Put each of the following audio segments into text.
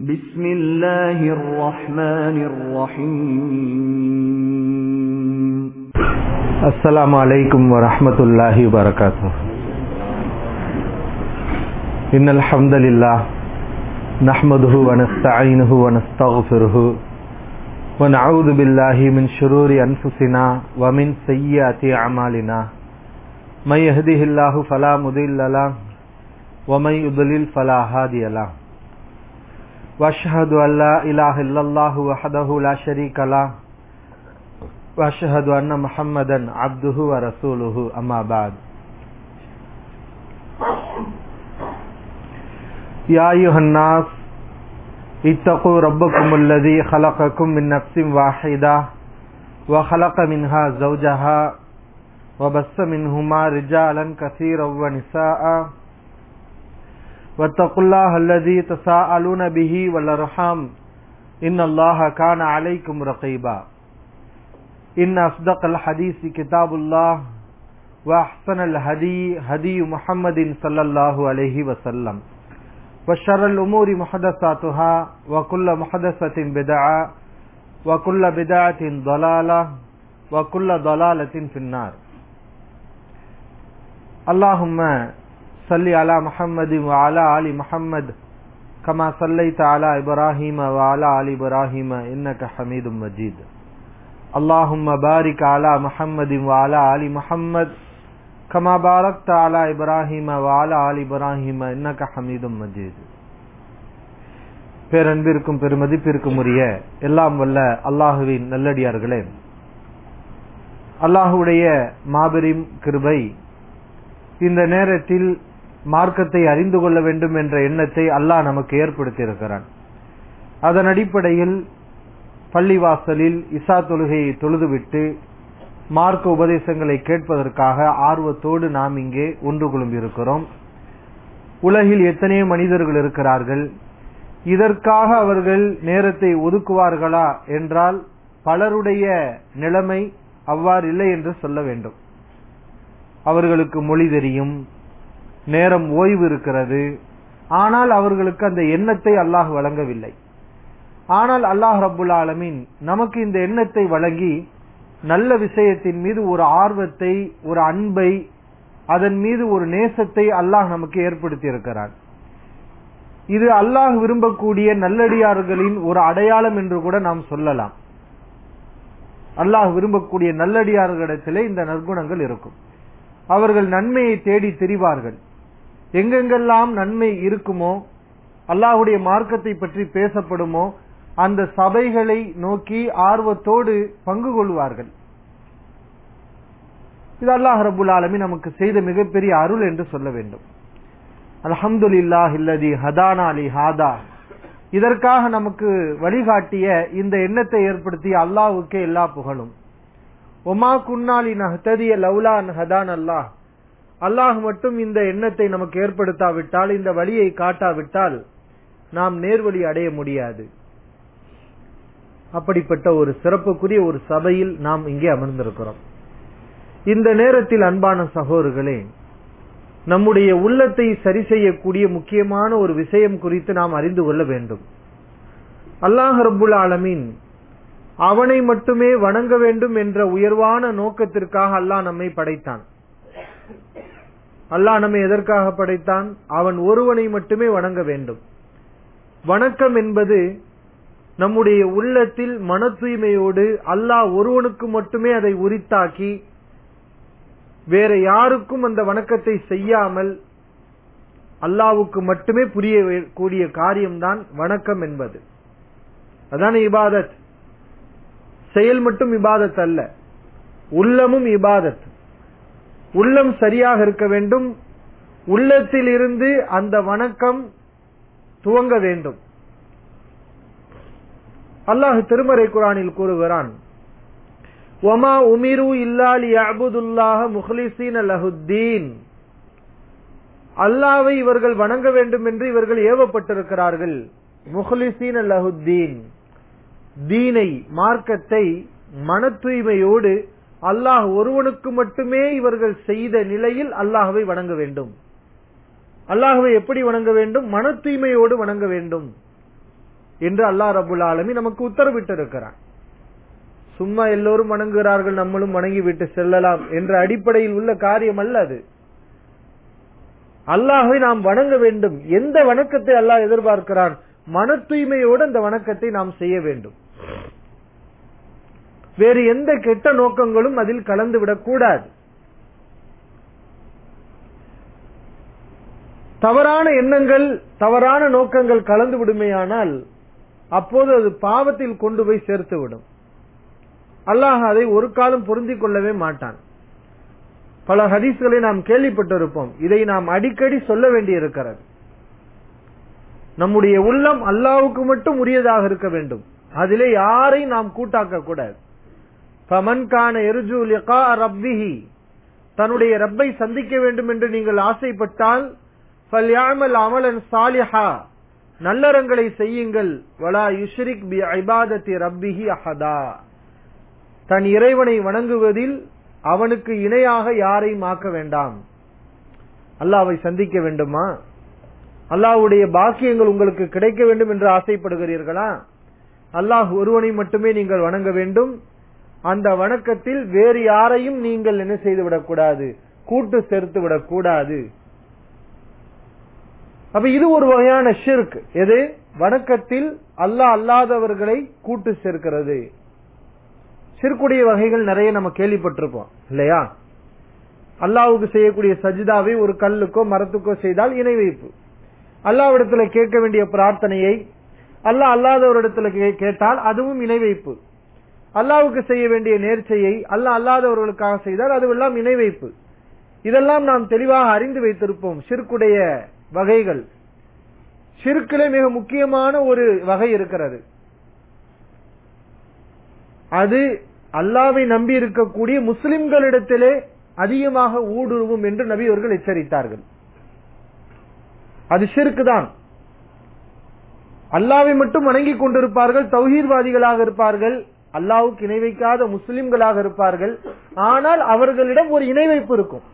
بسم الله الرحمن الرحيم السلام عليكم ورحمة الله وبركاته إن الحمد لله نحمده ونستعينه ونستغفره ونعوذ بالله من شرور أنفسنا ومن سيئات أعمالنا من يهده الله فلا مضل له ومن يضلل فلا هادي له واشهد ان لا اله الا الله وحده لا شريك له واشهد ان محمدا عبده ورسوله اما بعد يا ايها الناس اتقوا ربكم الذي خلقكم من نفس واحده وخلق منها زوجها وبث منهما رجالا كثيرا ونساء واتقوا الله الذي تساءلون به والارحام ان الله كان عليكم رقيبا ان اصدق الحديث كتاب الله واحسن الهدي هدي محمد صلى الله عليه وسلم وشر الامور محدثاتها وكل محدثه بدعه وكل بدعه ضلاله وكل ضلاله في النار اللهم صل على محمد وعلى آل محمد كما صليت على إبراهيم وعلى آل إبراهيم إنك حميد مجيد اللهم بارك على محمد وعلى آل محمد كما باركت على إبراهيم وعلى آل إبراهيم إنك حميد مجيد பேரன்பிற்கும் பெருமதிப்பிற்கும் உரிய எல்லாம் வல்ல அல்லாஹுவின் நல்லடியார்களே அல்லாஹுடைய மாபெரும் கிருபை இந்த நேரத்தில் மார்க்கத்தை அறிந்து கொள்ள வேண்டும் என்ற எண்ணத்தை அல்லாஹ் நமக்கு ஏற்படுத்தியிருக்கிறான் அதன் அடிப்படையில் பள்ளிவாசலில் இசா தொழுகையை தொழுதுவிட்டு மார்க்க உபதேசங்களை கேட்பதற்காக ஆர்வத்தோடு நாம் இங்கே ஒன்று குழும்பியிருக்கிறோம் உலகில் எத்தனையோ மனிதர்கள் இருக்கிறார்கள் இதற்காக அவர்கள் நேரத்தை ஒதுக்குவார்களா என்றால் பலருடைய நிலைமை அவ்வாறு இல்லை என்று சொல்ல வேண்டும் அவர்களுக்கு மொழி தெரியும் நேரம் ஓய்வு இருக்கிறது ஆனால் அவர்களுக்கு அந்த எண்ணத்தை அல்லாஹ் வழங்கவில்லை ஆனால் அல்லாஹ் ரபுல் ஆலமின் நமக்கு இந்த எண்ணத்தை வழங்கி நல்ல விஷயத்தின் மீது ஒரு ஆர்வத்தை ஒரு அன்பை அதன் மீது ஒரு நேசத்தை அல்லாஹ் நமக்கு ஏற்படுத்தி இருக்கிறான் இது அல்லாஹ் விரும்பக்கூடிய நல்லடியார்களின் ஒரு அடையாளம் என்று கூட நாம் சொல்லலாம் அல்லாஹ் விரும்பக்கூடிய நல்லடியார்களிடத்திலே இந்த நற்குணங்கள் இருக்கும் அவர்கள் நன்மையை தேடி திரிவார்கள் எங்கெங்கெல்லாம் நன்மை இருக்குமோ அல்லாஹுடைய மார்க்கத்தை பற்றி பேசப்படுமோ அந்த சபைகளை நோக்கி ஆர்வத்தோடு பங்கு கொள்வார்கள் இது அல்லாஹ் ரபுல் ஆலமி நமக்கு செய்த மிகப்பெரிய அருள் என்று சொல்ல வேண்டும் அலமதுல்லா இல்லதி ஹதானா அலி ஹாதா இதற்காக நமக்கு வழிகாட்டிய இந்த எண்ணத்தை ஏற்படுத்திய அல்லாஹுக்கே எல்லா புகழும் ஒமா குன்னாலி நஹ்ததிய லவ்லான் ஹதான் அல்லாஹ் அல்லாஹ் மட்டும் இந்த எண்ணத்தை நமக்கு ஏற்படுத்தாவிட்டால் இந்த வழியை காட்டாவிட்டால் நாம் நேர்வழி அடைய முடியாது அப்படிப்பட்ட ஒரு சிறப்புக்குரிய ஒரு சபையில் நாம் இங்கே அமர்ந்திருக்கிறோம் இந்த நேரத்தில் அன்பான சகோதரர்களே நம்முடைய உள்ளத்தை சரி செய்யக்கூடிய முக்கியமான ஒரு விஷயம் குறித்து நாம் அறிந்து கொள்ள வேண்டும் அல்லாஹ் ரபுல் ஆலமீன் அவனை மட்டுமே வணங்க வேண்டும் என்ற உயர்வான நோக்கத்திற்காக அல்லாஹ் நம்மை படைத்தான் அல்லாஹ் நம்மை எதற்காக படைத்தான் அவன் ஒருவனை மட்டுமே வணங்க வேண்டும் வணக்கம் என்பது நம்முடைய உள்ளத்தில் மன தூய்மையோடு அல்லாஹ் ஒருவனுக்கு மட்டுமே அதை உரித்தாக்கி வேற யாருக்கும் அந்த வணக்கத்தை செய்யாமல் அல்லாவுக்கு மட்டுமே புரிய கூடிய காரியம்தான் வணக்கம் என்பது அதான இபாதத் செயல் மட்டும் இபாதத் அல்ல உள்ளமும் இபாதத் உள்ளம் சரியாக இருக்க வேண்டும் உள்ளத்தில் இருந்து அந்த வணக்கம் துவங்க வேண்டும் அல்லாஹ் திருமறை குரானில் கூறுகிறான் ஒமா உமிரு இல்லாலி அபுதுல்லாஹ முஹ்லிசீன் லஹுத்தீன் அல்லாவை இவர்கள் வணங்க வேண்டும் என்று இவர்கள் ஏவப்பட்டிருக்கிறார்கள் முஹ்லிசீன் லஹுத்தீன் தீனை மார்க்கத்தை மன தூய்மையோடு அல்லாஹ் ஒருவனுக்கு மட்டுமே இவர்கள் செய்த நிலையில் அல்லாஹ்வை வணங்க வேண்டும் அல்லாஹ்வை எப்படி வணங்க வேண்டும் மன தூய்மையோடு வணங்க வேண்டும் என்று அல்லாஹ் ரபுல் ஆலமி நமக்கு உத்தரவிட்டு இருக்கிறான் சும்மா எல்லோரும் வணங்குகிறார்கள் நம்மளும் வணங்கி விட்டு செல்லலாம் என்ற அடிப்படையில் உள்ள காரியம் அல்ல அது அல்லாஹை நாம் வணங்க வேண்டும் எந்த வணக்கத்தை அல்லாஹ் எதிர்பார்க்கிறான் மன தூய்மையோடு அந்த வணக்கத்தை நாம் செய்ய வேண்டும் வேறு எந்த கெட்ட நோக்கங்களும் அதில் கலந்து விடக்கூடாது தவறான எண்ணங்கள் தவறான நோக்கங்கள் கலந்து விடுமையானால் அப்போது அது பாவத்தில் கொண்டு போய் சேர்த்து விடும் அல்லாஹ் அதை ஒரு காலம் பொருந்திக் கொள்ளவே மாட்டான் பல ஹதீஸ்களை நாம் கேள்விப்பட்டிருப்போம் இதை நாம் அடிக்கடி சொல்ல வேண்டியிருக்கிறது நம்முடைய உள்ளம் அல்லாவுக்கு மட்டும் உரியதாக இருக்க வேண்டும் அதிலே யாரையும் நாம் கூட்டாக்க கூடாது ஃபமன்கான எருஜு லிகா ரப்பிஹி தன்னுடைய ரப்பை சந்திக்க வேண்டும் என்று நீங்கள் ஆசைப்பட்டால் ஃபல்யாமல் அமலன் சாலிஹா நல்லறங்களை செய்யுங்கள் வலா யுஷ்ரிக் பி ஐபாதத்தி ரப்பிஹி அஹதா தன் இறைவனை வணங்குவதில் அவனுக்கு இணையாக யாரையும் ஆக்க வேண்டாம் அல்லாவை சந்திக்க வேண்டுமா அல்லாஹ்வுடைய பாக்கியங்கள் உங்களுக்கு கிடைக்க வேண்டும் என்று ஆசைப்படுகிறீர்களா அல்லாஹ் ஒருவனை மட்டுமே நீங்கள் வணங்க வேண்டும் அந்த வணக்கத்தில் வேறு யாரையும் நீங்கள் என்ன செய்து விடக்கூடாது கூட்டு சேர்த்து விடக்கூடாது அப்ப இது ஒரு வகையான ஷிர்க் எது வணக்கத்தில் அல்லாஹ் அல்லாதவர்களை கூட்டு சேர்க்கிறது சிறுக்குடைய வகைகள் நிறைய நம்ம கேள்விப்பட்டிருப்போம் இல்லையா அல்லாவுக்கு செய்யக்கூடிய சஜிதாவை ஒரு கல்லுக்கோ மரத்துக்கோ செய்தால் இணை வைப்பு அல்லாவிடத்துல கேட்க வேண்டிய பிரார்த்தனையை அல்லாஹ் அல்லாதவரிடத்துல கேட்டால் அதுவும் இணை வைப்பு அல்லாவுக்கு செய்ய வேண்டிய நேர்ச்சையை அல்லாஹ் அல்லாதவர்களுக்காக செய்தால் அதுவெல்லாம் இணை வைப்பு இதெல்லாம் நாம் தெளிவாக அறிந்து வைத்திருப்போம் சிறுக்குடைய வகைகள் சிறுக்கிலே மிக முக்கியமான ஒரு வகை இருக்கிறது அது அல்லாவை நம்பி இருக்கக்கூடிய முஸ்லிம்களிடத்திலே அதிகமாக ஊடுருவும் என்று நபி அவர்கள் எச்சரித்தார்கள் அது ஷிர்க்கு தான் அல்லாவை மட்டும் வணங்கி கொண்டிருப்பார்கள் தௌஹீர்வாதிகளாக இருப்பார்கள் அல்லாவுக்கு இணை வைக்காத முஸ்லிம்களாக இருப்பார்கள் ஆனால் அவர்களிடம் ஒரு இணை வைப்பு இருக்கும்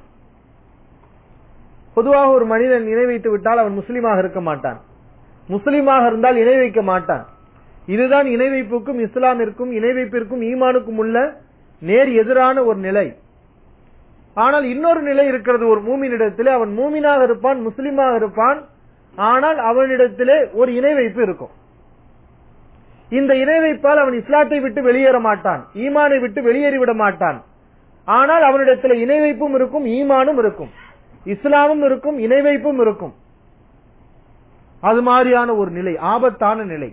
பொதுவாக ஒரு மனிதன் இணை வைத்து விட்டால் அவன் முஸ்லீமாக இருக்க மாட்டான் முஸ்லீமாக இருந்தால் இணை வைக்க மாட்டான் இதுதான் இணை வைப்புக்கும் இஸ்லாமிற்கும் இணை வைப்பிற்கும் ஈமானுக்கும் உள்ள நேர் எதிரான ஒரு நிலை ஆனால் இன்னொரு நிலை இருக்கிறது ஒரு மூமினிடத்திலே அவன் மூமினாக இருப்பான் முஸ்லீமாக இருப்பான் ஆனால் அவனிடத்திலே ஒரு இணை வைப்பு இருக்கும் இந்த இணை வைப்பால் அவன் இஸ்லாத்தை விட்டு வெளியேற மாட்டான் ஈமானை விட்டு வெளியேறிவிட மாட்டான் ஆனால் அவனிடத்தில் இணை வைப்பும் இருக்கும் ஈமானும் இருக்கும் இஸ்லாமும் இருக்கும் இணை வைப்பும் இருக்கும் அது மாதிரியான ஒரு நிலை ஆபத்தான நிலை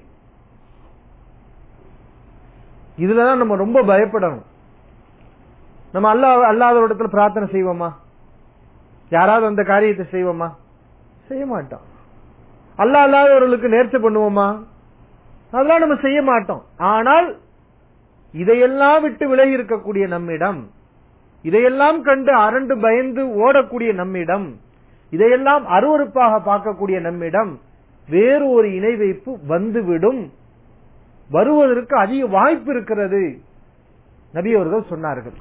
இதுலதான் நம்ம ரொம்ப பயப்படணும் நம்ம அல்லா அல்லாத இடத்துல பிரார்த்தனை செய்வோமா யாராவது அந்த காரியத்தை செய்வோமா செய்ய மாட்டோம் அல்லா அல்லாதவர்களுக்கு நேர்ச்சி பண்ணுவோமா அதெல்லாம் நம்ம செய்ய மாட்டோம் ஆனால் இதையெல்லாம் விட்டு விலகி இருக்கக்கூடிய நம்மிடம் இதையெல்லாம் கண்டு அரண்டு பயந்து ஓடக்கூடிய நம்மிடம் இதையெல்லாம் அருவறுப்பாக பார்க்கக்கூடிய நம்மிடம் வேறு ஒரு இணை வைப்பு வந்துவிடும் வருவதற்கு அதிக வாய்ப்பு இருக்கிறது நபி அவர்கள் சொன்னார்கள்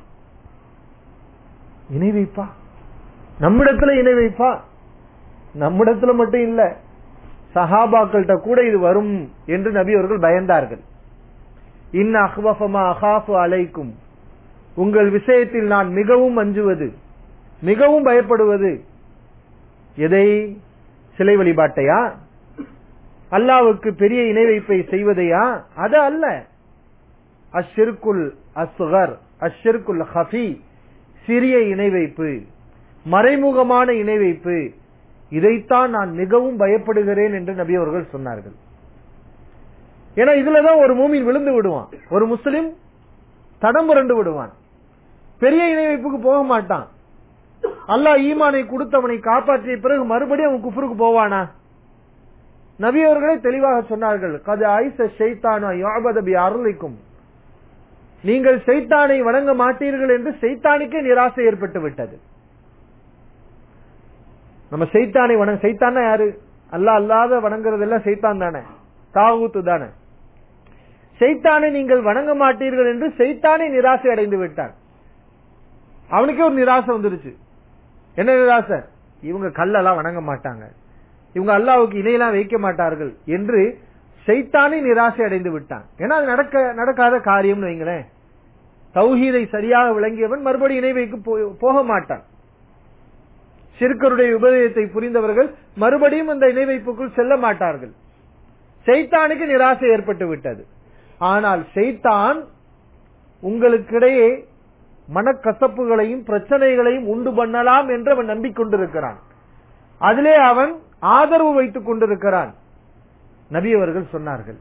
இணை வைப்பா நம்மிடத்துல இணை வைப்பா நம்மிடத்துல மட்டும் இல்ல சஹாபாக்கள்கிட்ட கூட இது வரும் என்று நபி அவர்கள் பயந்தார்கள் இன் அஹ்வஃபமா அஹாஃபு அலைக்கும் உங்கள் விஷயத்தில் நான் மிகவும் அஞ்சுவது மிகவும் பயப்படுவது எதை சிலை வழிபாட்டையா அல்லாவுக்கு பெரிய இணை வைப்பை செய்வதையா அது அல்ல அஷ்ஷிற்குல் அஸ்கர் அஷ்ஷிற்குல் ஹஃபி சிறிய இணை வைப்பு மறைமுகமான இணை வைப்பு இதைத்தான் நான் மிகவும் பயப்படுகிறேன் என்று நபி அவர்கள் சொன்னார்கள் ஏன்னா இதுலதான் ஒரு மூமின் விழுந்து விடுவான் ஒரு முஸ்லிம் தடம் புரண்டு விடுவான் பெரிய இணை வைப்புக்கு போக மாட்டான் அல்லாஹ் ஈமானை கொடுத்தவனை காப்பாற்றிய பிறகு மறுபடியும் அவன் குஃபருக்கு போவானா நபி அவர்களே தெளிவாக சொன்னார்கள் கது ஐச ஷைத்தானா யாபதபி அருளிக்கும் நீங்கள் சைத்தானை வணங்க மாட்டீர்கள் என்று சைத்தானுக்கே நிராசை ஏற்பட்டு விட்டது நம்ம சைத்தானை வணங்க சைத்தானா யாரு அல்லா அல்லாத வணங்குறது எல்லாம் சைத்தான் தானே தாகூத்து தானே சைத்தானை நீங்கள் வணங்க மாட்டீர்கள் என்று சைத்தானை நிராசை அடைந்து விட்டான் அவனுக்கே ஒரு நிராசை வந்துருச்சு என்ன நிராசை இவங்க கல்லெல்லாம் வணங்க மாட்டாங்க இவங்க அல்லாவுக்கு இணையெல்லாம் வைக்க மாட்டார்கள் என்று ஷைத்தானே நிராசை அடைந்து விட்டான் ஏன்னா அது நடக்க நடக்காத காரியம்னு வைங்களேன் தௌஹீதை சரியாக விளங்கியவன் மறுபடி இணை வைக்க போ- போக மாட்டான் சிறுக்கருடைய உபதேசத்தை புரிந்தவர்கள் மறுபடியும் அந்த இணை வைப்புக்குள் செல்ல மாட்டார்கள் ஷைத்தானுக்கு நிராசை ஏற்பட்டு விட்டது ஆனால் ஷைத்தான் உங்களுக்கிடையே மனக்கசப்புகளையும் பிரச்சனைகளையும் உண்டு பண்ணலாம் என்று அவன் நம்பிக்கொண்டிருக்கிறான் அதிலே அவன் ஆதரவு வைத்துக் கொண்டிருக்கிறான் நபி அவர்கள் சொன்னார்கள்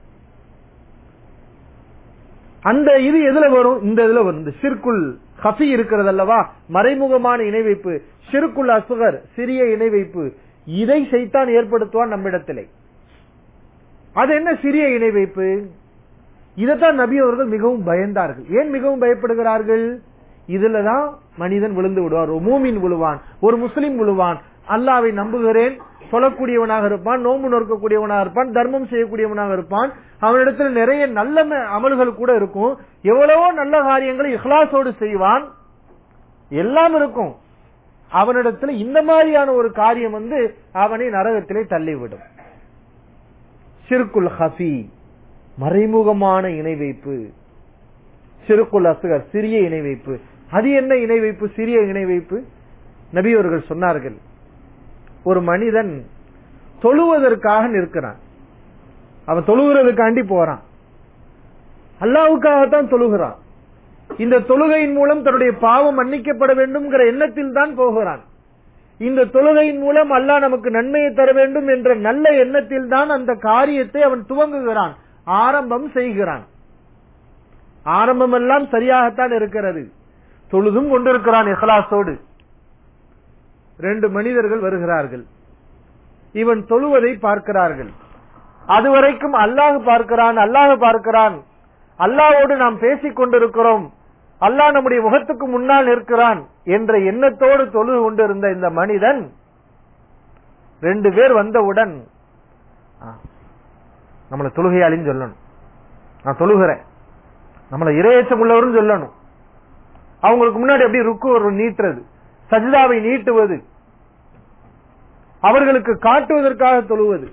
அந்த இது எதுல வரும் இந்த இதுல வரும் இந்த சிற்குள் ஹஃபி இருக்கிறது அல்லவா மறைமுகமான இணை வைப்பு சிறுக்குள் அசுகர் சிறிய இணை வைப்பு இதை செய்தான் ஏற்படுத்துவான் நம்மிடத்திலே அது என்ன சிறிய இணை வைப்பு இதைத்தான் நபி அவர்கள் மிகவும் பயந்தார்கள் ஏன் மிகவும் பயப்படுகிறார்கள் இதுலதான் மனிதன் விழுந்து விடுவார் ஒரு மூமின் விழுவான் ஒரு முஸ்லிம் விழுவான் அல்லாவை நம்புகிறேன் சொல்லக்கூடியவனாக இருப்பான் நோன்பு நோக்கக்கூடியவனாக இருப்பான் தர்மம் செய்யக்கூடியவனாக இருப்பான் அவனிடத்தில் நிறைய நல்ல ம- அமல்கள் கூட இருக்கும் எவ்வளவோ நல்ல காரியங்களை இஹ்லாசோடு செய்வான் எல்லாம் இருக்கும் அவனிடத்தில் இந்த மாதிரியான ஒரு காரியம் வந்து அவனை நரகத்திலே தள்ளிவிடும் சிறுக்குல் ஹஃபி மறைமுகமான இணை வைப்பு சிறுக்குல் அசுகர் சிறிய இணை வைப்பு அது என்ன இணை வைப்பு சிறிய இணை வைப்பு நபி அவர்கள் சொன்னார்கள் ஒரு மனிதன் தொழுவதற்காக நிற்கிறான் அவன் தொழுகிறதுக்காண்டி போறான் அல்லாவுக்காகத்தான் தொழுகிறான் இந்த தொழுகையின் மூலம் தன்னுடைய பாவம் மன்னிக்கப்பட வேண்டும்ங்கிற எண்ணத்தில் தான் போகிறான் இந்த தொழுகையின் மூலம் அல்லாஹ் நமக்கு நன்மையை தர வேண்டும் என்ற நல்ல எண்ணத்தில் தான் அந்த காரியத்தை அவன் துவங்குகிறான் ஆரம்பம் செய்கிறான் ஆரம்பம் எல்லாம் சரியாகத்தான் இருக்கிறது தொழுதும் கொண்டிருக்கிறான் இஹ்லாஸோடு ரெண்டு மனிதர்கள் வருகிறார்கள் இவன் தொழுவதை பார்க்கிறார்கள் அதுவரைக்கும் அல்லாஹ் பார்க்கிறான் அல்லாஹ் பார்க்கிறான் அல்லாஹ்வோடு நாம் பேசிக் கொண்டிருக்கிறோம் அல்லாஹ் நம்முடைய முகத்துக்கு முன்னால் நிற்கிறான் என்ற எண்ணத்தோடு தொழுது கொண்டிருந்த இந்த மனிதன் ரெண்டு பேர் வந்தவுடன் ஆ, நம்மள தொழுகையாளின்னு சொல்லணும் நான் தொழுகிறேன் நம்மள இரையச்சம் உள்ளவரும் சொல்லணும் அவங்களுக்கு முன்னாடி அப்படியே ருக்கு ஒரு நீட்டுறது சஜிதாவை நீட்டுவது அவர்களுக்கு காட்டுவதற்காக தொழுவது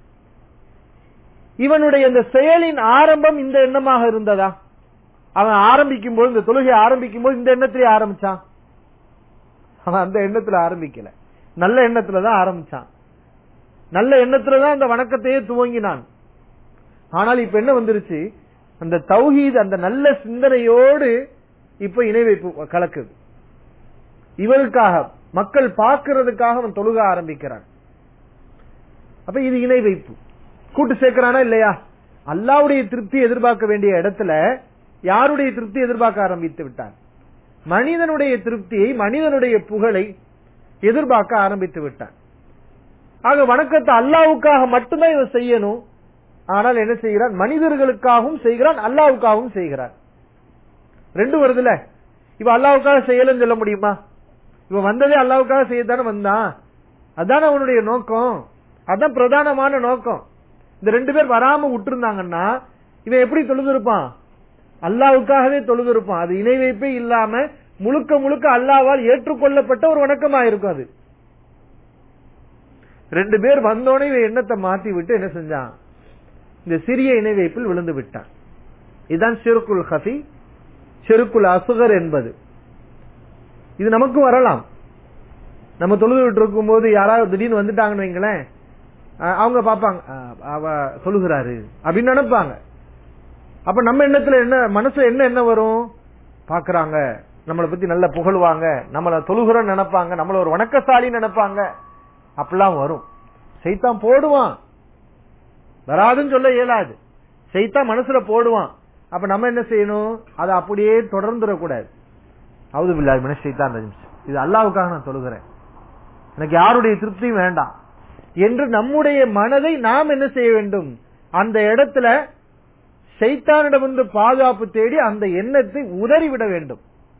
இவனுடைய இந்த செயலின் ஆரம்பம் இந்த எண்ணமாக இருந்ததா அவன் ஆரம்பிக்கும் போது இந்த தொழுகை ஆரம்பிக்கும் போது இந்த எண்ணத்திலே ஆரம்பிச்சான் அவன் அந்த எண்ணத்துல ஆரம்பிக்கல நல்ல எண்ணத்துல தான் ஆரம்பிச்சான் நல்ல எண்ணத்துல தான் அந்த வணக்கத்தையே துவங்கினான் ஆனால் இப்ப என்ன வந்துருச்சு அந்த தௌஹீத் அந்த நல்ல சிந்தனையோடு இப்ப இணை வைப்பு கலக்குது இவருக்காக மக்கள் பார்க்கிறதுக்காக அவன் தொழுக ஆரம்பிக்கிறான் அப்ப இது இணை வைப்பு கூட்டு சேர்க்கிறானா இல்லையா அல்லாவுடைய திருப்தி எதிர்பார்க்க வேண்டிய இடத்துல யாருடைய திருப்தி எதிர்பார்க்க ஆரம்பித்து விட்டான் மனிதனுடைய திருப்தியை மனிதனுடைய புகழை எதிர்பார்க்க ஆரம்பித்து விட்டான் ஆக வணக்கத்தை அல்லாவுக்காக மட்டும்தான் இவன் செய்யணும் ஆனால் என்ன செய்கிறான் மனிதர்களுக்காகவும் செய்கிறான் அல்லாவுக்காகவும் செய்கிறான் ரெண்டு வருதுல இப்ப அல்லாவுக்காக செய்யலன்னு சொல்ல முடியுமா இவன் வந்ததே அல்லாவுக்காக செய்யத்தானே வந்தான் அதான அவனுடைய நோக்கம் அதான் பிரதானமான நோக்கம் இந்த ரெண்டு பேர் வராம விட்டுருந்தாங்கன்னா இவன் எப்படி தொழுதிருப்பான் அல்லாவுக்காகவே தொழுதிருப்பான் அது இணை வைப்பே இல்லாம முழுக்க முழுக்க அல்லாவால் ஏற்றுக்கொள்ளப்பட்ட ஒரு வணக்கமா இருக்கும் அது ரெண்டு பேர் வந்தோடனே இவன் எண்ணத்தை மாத்தி விட்டு என்ன செஞ்சான் இந்த சிறிய இணை வைப்பில் விழுந்து விட்டான் இதுதான் சிறுக்குல் ஹஃபி சிறுக்குல் அசுகர் என்பது இது நமக்கு வரலாம் நம்ம தொழுது விட்டு இருக்கும் போது யாராவது திடீர்னு வந்துட்டாங்கன்னு வைங்களேன் அஹ் அவங்க பாப்பாங்க அஹ் அவ சொல்லுகிறாரு அப்படின்னு நினைப்பாங்க அப்ப நம்ம எண்ணத்துல என்ன மனசுல என்ன என்ன வரும் பாக்குறாங்க நம்மளை பத்தி நல்ல புகழ்வாங்க நம்மள தொழுகிறோம் நினைப்பாங்க நம்மள ஒரு வணக்கசாலி நினைப்பாங்க அப்படிலாம் வரும் செய்தான் போடுவான் வராதுன்னு சொல்ல இயலாது செய்தான் மனசுல போடுவான் அப்ப நம்ம என்ன செய்யணும் அதை அப்படியே தொடர்ந்துடக்கூடாது அவுது பில்லா மன செய்தான் இது அல்லாவுக்காக நான் தொழுகிறேன் எனக்கு யாருடைய திருப்தியும் வேண்டாம் என்று நம்முடைய மனதை நாம் என்ன செய்ய வேண்டும் அந்த இடத்துல சைத்தானிடமிருந்து பாதுகாப்பு தேடி அந்த எண்ணத்தை உதறிவிட வேண்டும்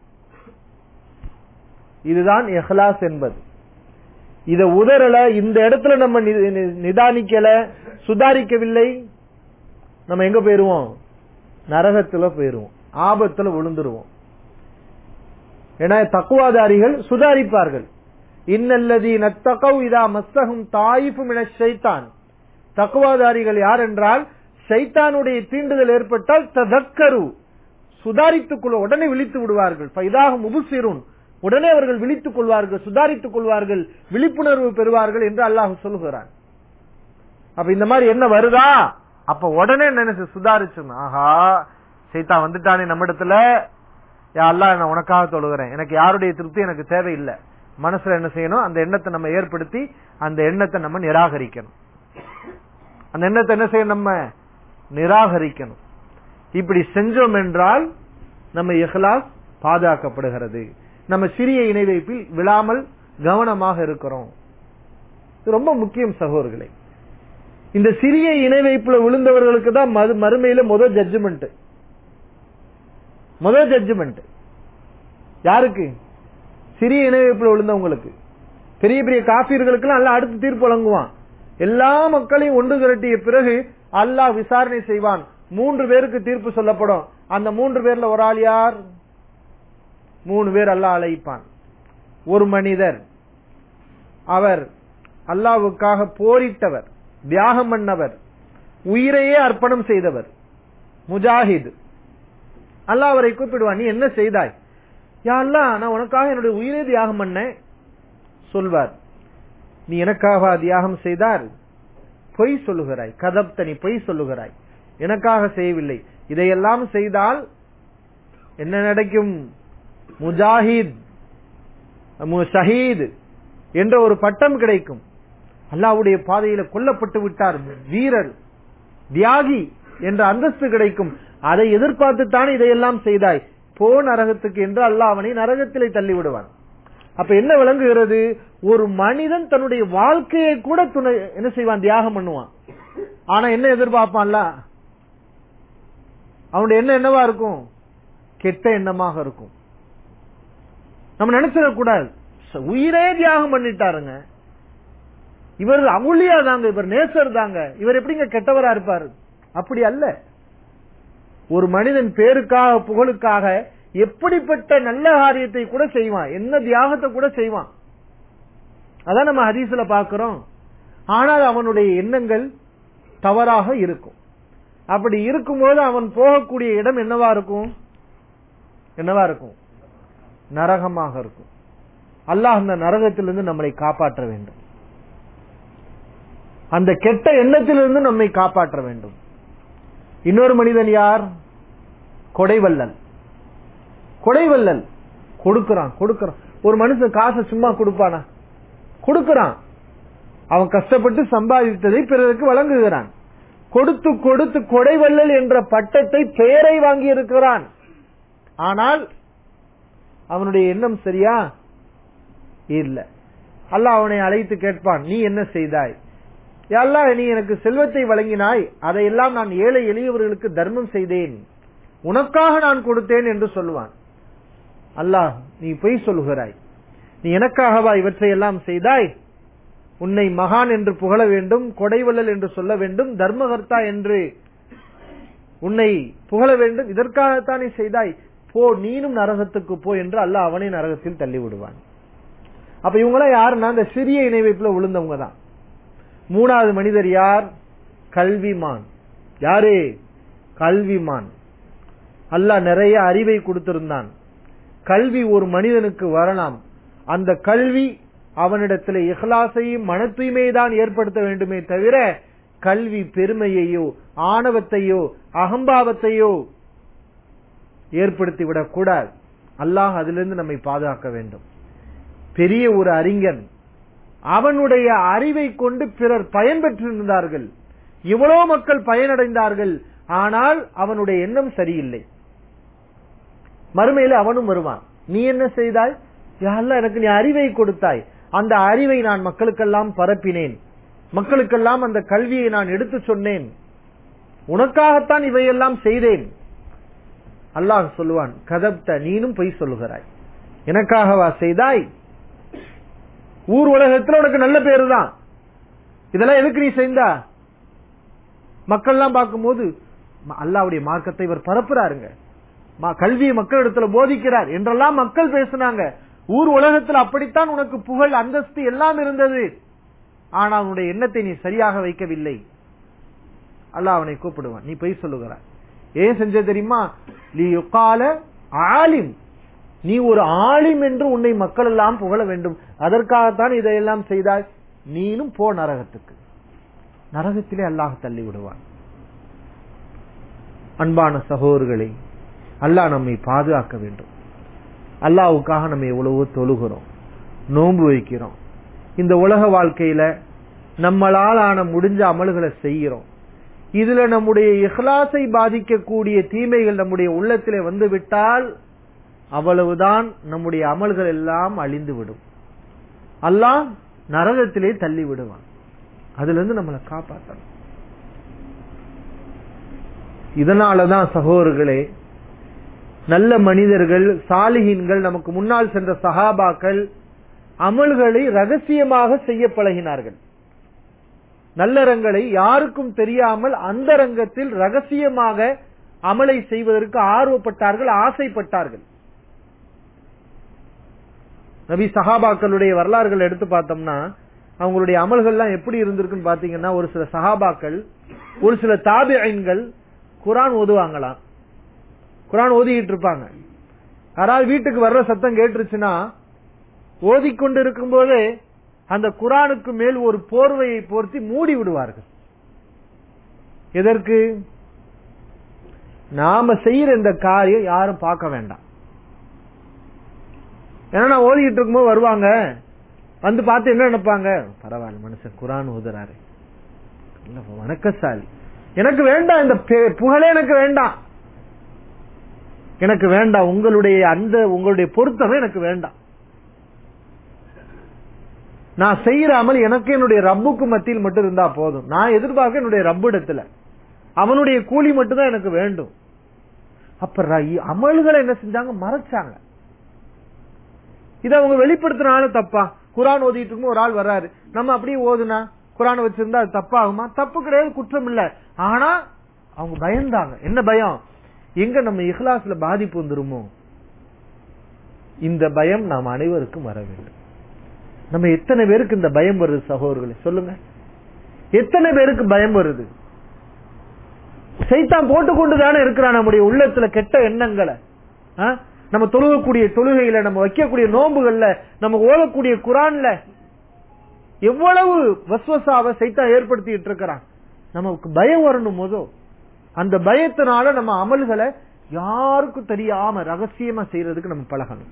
இதுதான் எஹ்லாஸ் என்பது இத உதறல இந்த இடத்துல நம்ம நி- நி- நிதானிக்கல சுதாரிக்கவில்லை நம்ம எங்க போயிருவோம் நரகத்துல போயிருவோம் ஆபத்துல விழுந்துருவோம் ஏன்னா தக்குவாதாரிகள் சுதாரிப்பார்கள் இன்னல்லதி நத்தகவ் இதா மஸ்தகும் தாயிஃபு மின ஷைத்தான் தக்குவாதாரிகள் யார் என்றால் சைத்தானுடைய தீண்டுதல் ஏற்பட்டால் ததக்கரு சுதாரித்துக் கொள்ள உடனே விழித்து விடுவார்கள் பைதாக முபுசிரும் உடனே அவர்கள் விழித்துக் கொள்வார்கள் சுதாரித்துக் கொள்வார்கள் விழிப்புணர்வு பெறுவார்கள் என்று அல்லாஹ் சொல்லுகிறான் அப்ப இந்த மாதிரி என்ன வருதா அப்ப உடனே நினைச்சு சுதாரிச்சு ஆஹா சைத்தா வந்துட்டானே நம்ம இடத்துல யா அல்லாஹ் நான் உனக்காக தொழுகிறேன் எனக்கு யாருடைய திருப்தி எனக்கு தேவையில்லை மனசுல என்ன செய்யணும் அந்த எண்ணத்தை நம்ம ஏற்படுத்தி அந்த எண்ணத்தை நம்ம நிராகரிக்கணும் அந்த எண்ணத்தை என்ன செய்யணும் நம்ம நிராகரிக்கணும் இப்படி செஞ்சோம் என்றால் நம்ம இஹ்லாஸ் பாதுகாக்கப்படுகிறது நம்ம சிறிய இணை வைப்பில் விழாமல் கவனமாக இருக்கிறோம் இது ரொம்ப முக்கியம் சகோதரர்களே இந்த சிறிய இணை வைப்புல விழுந்தவர்களுக்கு தான் மறு- மறுமையில முதல் ஜட்ஜ்மெண்ட் முதல் ஜட்ஜ்மெண்ட் யாருக்கு சிறிய இணை வைப்புல விழுந்தவங்களுக்கு பெரிய பெரிய காபீர்களுக்கு எல்லாம் அடுத்து தீர்ப்பு வழங்குவான் எல்லா மக்களையும் ஒன்று திரட்டிய பிறகு அல்லாஹ் விசாரணை செய்வான் மூன்று பேருக்கு தீர்ப்பு சொல்லப்படும் அந்த மூன்று பேர்ல ஒரு ஆள் யார் மூணு பேர் அல்லாஹ் அழைப்பான் ஒரு மனிதர் அவர் அல்லாவுக்காக போரிட்டவர் தியாகம் பண்ணவர் உயிரையே அர்ப்பணம் செய்தவர் முஜாஹித் அல்லாஹ் அவரை கூப்பிடுவான் நீ என்ன செய்தாய் யா அல்லாஹ் நான் உனக்காக என்னுடைய உயிரை தியாகம் பண்ணேன் சொல்வார் நீ எனக்காக தியாகம் செய்தார் பொய் சொல்லுகிறாய் கதப்த நீ பொய் சொல்லுகிறாய் எனக்காக செய்யவில்லை இதையெல்லாம் செய்தால் என்ன நடக்கும் முஜாஹித் மு- ஷஹீத் என்ற ஒரு பட்டம் கிடைக்கும் அல்லாஹ்வுடைய பாதையில கொல்லப்பட்டு விட்டார் வீரர் தியாகி என்ற அந்தஸ்து கிடைக்கும் அதை எதிர்பார்த்து தானே இதையெல்லாம் செய்தாய் போ நரகத்துக்கு என்று அல்லாஹ் அவனை நரகத்திலே தள்ளி விடுவான் அப்ப என்ன விளங்குகிறது ஒரு மனிதன் தன்னுடைய வாழ்க்கையை கூட துணை என்ன செய்வான் தியாகம் பண்ணுவான் ஆனா என்ன எதிர்பார்ப்பான்ல அவனுடைய எண்ணம் என்னவா இருக்கும் கெட்ட எண்ணமாக இருக்கும் நம்ம நினைச்சிடக் கூடாது ச- உயிரே தியாகம் பண்ணிட்டாருங்க இவர் அவுளியா தாங்க இவர் நேசர் தாங்க இவர் எப்படிங்க கெட்டவரா இருப்பாரு அப்படி அல்ல ஒரு மனிதன் பேருக்காக புகழுக்காக எப்படிப்பட்ட நல்ல காரியத்தை கூட செய்வான் என்ன தியாகத்தை கூட செய்வான் அதான் நம்ம ஹதீஸ்ல பாக்குறோம் ஆனால் அவனுடைய எண்ணங்கள் தவறாக இருக்கும் அப்படி இருக்கும்போது அவன் போகக்கூடிய இடம் என்னவா இருக்கும் என்னவா இருக்கும் நரகமாக இருக்கும் அல்லாஹ் அந்த நரகத்திலிருந்து நம்மளை காப்பாற்ற வேண்டும் அந்த கெட்ட எண்ணத்திலிருந்து நம்மை காப்பாற்ற வேண்டும் இன்னொரு மனிதன் யார் கொடைவல்லல் கொடைவல்லல் கொடுக்கறான் கொடுக்கறான் ஒரு மனுஷன் காசை சும்மா கொடுப்பானா கொடுக்கறான் அவன் கஷ்டப்பட்டு சம்பாதித்ததை பிறருக்கு வழங்குகிறான் கொடுத்து கொடுத்து கொடைவல்லல் என்ற பட்டத்தை பெயரை வாங்கி இருக்கிறான் ஆனால் அவனுடைய எண்ணம் சரியா இல்ல அல்லாஹ் அவனை அழைத்து கேட்பான் நீ என்ன செய்தாய் யா அல்லாஹ் நீ எனக்கு செல்வத்தை வழங்கினாய் அதையெல்லாம் நான் ஏழை எளியவர்களுக்கு தர்மம் செய்தேன் உனக்காக நான் கொடுத்தேன் என்று சொல்லுவான் அல்லாஹ் நீ பொய் சொல்லுகிறாய் நீ எனக்காகவா இவற்றையெல்லாம் செய்தாய் உன்னை மகான் என்று புகழ வேண்டும் கொடைவள்ளல் என்று சொல்ல வேண்டும் தர்மகர்த்தா என்று உன்னை புகழ வேண்டும் இதற்காகத்தான் நீ செய்தாய் போ நீனும் நரகத்துக்கு போ என்று அல்லாஹ் அவனை நரகத்தில் தள்ளி விடுவான் அப்ப இவங்களாம் யாருன்னா இந்த சிறிய இணை வைப்புல விழுந்தவங்க தான் மூணாவது மனிதர் யார் கல்விமான் யாரு கல்விமான் அல்லாஹ் நிறைய அறிவை கொடுத்திருந்தான் கல்வி ஒரு மனிதனுக்கு வரலாம் அந்த கல்வி அவனிடத்தில் இஹ்லாசையும் மன தூய்மைதான் ஏற்படுத்த வேண்டுமே தவிர கல்வி பெருமையையோ ஆணவத்தையோ அகம்பாவத்தையோ ஏற்படுத்திவிடக் கூடாது அல்லாஹ் அதிலிருந்து நம்மை பாதுகாக்க வேண்டும் பெரிய ஒரு அறிஞன் அவனுடைய அறிவை கொண்டு பிறர் பயன்பெற்றிருந்தார்கள் எவ்வளவு மக்கள் பயனடைந்தார்கள் ஆனால் அவனுடைய எண்ணம் சரியில்லை மறுமையில அவனும் வருவான் நீ என்ன செய்தாய் யாரெல்லாம் எனக்கு நீ அறிவை கொடுத்தாய் அந்த அறிவை நான் மக்களுக்கெல்லாம் பரப்பினேன் மக்களுக்கெல்லாம் அந்த கல்வியை நான் எடுத்து சொன்னேன் உனக்காகத்தான் இவையெல்லாம் செய்தேன் அல்லாஹ் சொல்லுவான் கதப்த நீனும் பொய் சொல்லுகிறாய் எனக்காகவா செய்தாய் ஊர் உலகத்துல உனக்கு நல்ல பேரு தான் இதெல்லாம் எதுக்கு நீ செய்தா மக்கள்லாம் பார்க்கும்போது ம- அல்லாஹ்வுடைய மார்க்கத்தை இவர் பரப்புறாருங்க ம- கல்வியை மக்களிடத்துல போதிக்கிறார் என்றெல்லாம் மக்கள் பேசினாங்க ஊர் உலகத்தில் அப்படித்தான் உனக்கு புகழ் அந்தஸ்து எல்லாம் இருந்தது ஆனால் உன்னுடைய எண்ணத்தை நீ சரியாக வைக்கவில்லை அல்லாஹ் அவனை கூப்பிடுவான் நீ பொய் சொல்லுகிறாய் ஏன் செஞ்ச தெரியுமா லி யுகால ஆலிம் நீ ஒரு ஆலிம் என்று உன்னை மக்கள் எல்லாம் புகழ வேண்டும் அதற்காகத்தான் இதையெல்லாம் செய்தாய் நீனும் போ நரகத்துக்கு நரகத்திலே அல்லாஹ் தள்ளி விடுவான் அன்பான சகோதரர்களே அல்லாஹ் நம்மை பாதுகாக்க வேண்டும் அல்லாவுக்காக நம்ம எவ்வளவோ தொழுகிறோம் நோன்பு வைக்கிறோம் இந்த உலக வாழ்க்கையில நம்மளால் ஆன முடிஞ்ச அமல்களை செய்கிறோம் இதுல நம்முடைய இஹ்லாஸை பாதிக்கக்கூடிய தீமைகள் நம்முடைய உள்ளத்திலே வந்து விட்டால் அவ்வளவுதான் நம்முடைய அமல்கள் எல்லாம் அழிந்து விடும் அல்லாஹ் நரகத்திலே தள்ளி விடுவான் அதுல இருந்து நம்மளை காப்பாற்றணும் இதனாலதான் சகோதரர்களே நல்ல மனிதர்கள் சாலிகின்கள் நமக்கு முன்னால் சென்ற சஹாபாக்கள் அமல்களை ரகசியமாக செய்ய பழகினார்கள் நல்லறங்களை யாருக்கும் தெரியாமல் அந்த ரங்கத்தில் ரகசியமாக அமலை செய்வதற்கு ஆர்வப்பட்டார்கள் ஆசைப்பட்டார்கள் நபி சஹாபாக்களுடைய வரலாறுகள் எடுத்து பார்த்தோம்னா அவங்களுடைய அமல்கள்லாம் எப்படி இருந்திருக்குன்னு பாத்தீங்கன்னா ஒரு சில சஹாபாக்கள் ஒரு சில தாபியன்கள் குரான் ஓதுவாங்களாம் குரான் ஓதிக்கிட்டு இருப்பாங்க யாராவது வீட்டுக்கு வர்ற சத்தம் கேட்டுருச்சுன்னா ஓதிக்கொண்டு இருக்கும்போது அந்த குரானுக்கு மேல் ஒரு போர்வையை போர்த்தி மூடி விடுவார்கள் எதற்கு நாம செய்யற இந்த காரியம் யாரும் பார்க்க வேண்டாம் ஏன்னா நான் ஓதிக்கிட்டு இருக்கும்போது வருவாங்க வந்து பார்த்து என்ன நினைப்பாங்க பரவாயில்ல மனுஷன் குரான் ஓதுறாரு வணக்கசாலி எனக்கு வேண்டாம் இந்த புகழே எனக்கு வேண்டாம் எனக்கு வேண்டாம் உங்களுடைய அந்த உங்களுடைய பொருத்தமே எனக்கு வேண்டாம் நான் செய்யற அமல் எனக்கு என்னுடைய ரப்புக்கு மத்தியில் மட்டும் இருந்தா போதும் நான் எதிர்பார்க்க என்னுடைய ரப்பு இடத்துல அவனுடைய கூலி மட்டும் தான் எனக்கு வேண்டும் அப்ப அமல்களை என்ன செஞ்சாங்க மறைச்சாங்க இதை அவங்க வெளிப்படுத்தினால தப்பா குரான் ஓதிட்டு இருக்கும் ஒரு ஆள் வர்றாரு நம்ம அப்படியே ஓதுனா குரான் வச்சிருந்தா அது தப்பாகுமா தப்பு கிடையாது குற்றம் இல்ல ஆனா அவங்க பயந்தாங்க என்ன பயம் எங்க நம்ம இஹ்லாஸ்ல பாதிப்பு வந்துருமோ இந்த பயம் நாம் அனைவருக்கும் வர வேண்டும் நம்ம எத்தனை பேருக்கு இந்த பயம் வருது சகோதரர்களே சொல்லுங்க எத்தனை பேருக்கு பயம் வருது சைத்தான் போட்டுக்கொண்டு தானே இருக்கிறான் நம்முடைய உள்ளத்துல கெட்ட எண்ணங்களை நம்ம தொழுகக்கூடிய தொழுகையில நம்ம வைக்கக்கூடிய நோன்புகள்ல நம்ம ஓதக்கூடிய குரான்ல எவ்வளவு வஸ்வசாவை சைத்தான் ஏற்படுத்திட்டு இருக்கிறான் நமக்கு பயம் வரணும் போதோ அந்த பயத்தினால நம்ம அமல்களை யாருக்கும் தெரியாம ரகசியமா செய்யறதுக்கு நம்ம பழகணும்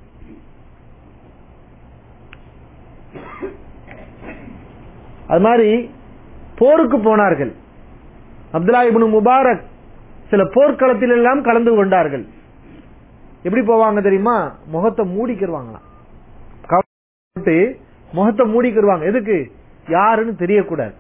அது மாதிரி போருக்கு போனார்கள் அப்துல்லா இப்னு முபாரக் சில போர்க்களத்தில் எல்லாம் கலந்து கொண்டார்கள் எப்படி போவாங்க தெரியுமா முகத்தை மூடிக்கிருவாங்களாம் முகத்தை மூடிக்கிருவாங்க எதுக்கு யாருன்னு தெரியக்கூடாது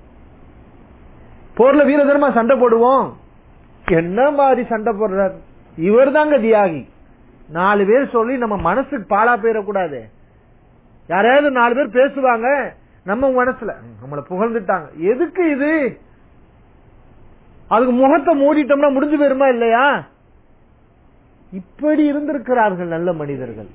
போர்ல வீரதனமா சண்டை போடுவோம் என்ன மாதிரி சண்டை போடுறார் இவர் தாங்க தியாகி நாலு பேர் சொல்லி நம்ம மனசுக்கு பாலா போயிடக்கூடாது யாரையாவது நாலு பேர் பேசுவாங்க நம்ம மனசுல நம்மள புகழ்ந்துட்டாங்க எதுக்கு இது அதுக்கு முகத்தை மூடிட்டோம்னா முடிஞ்சு போயிருமா இல்லையா இப்படி இருந்திருக்கிறார்கள் நல்ல மனிதர்கள்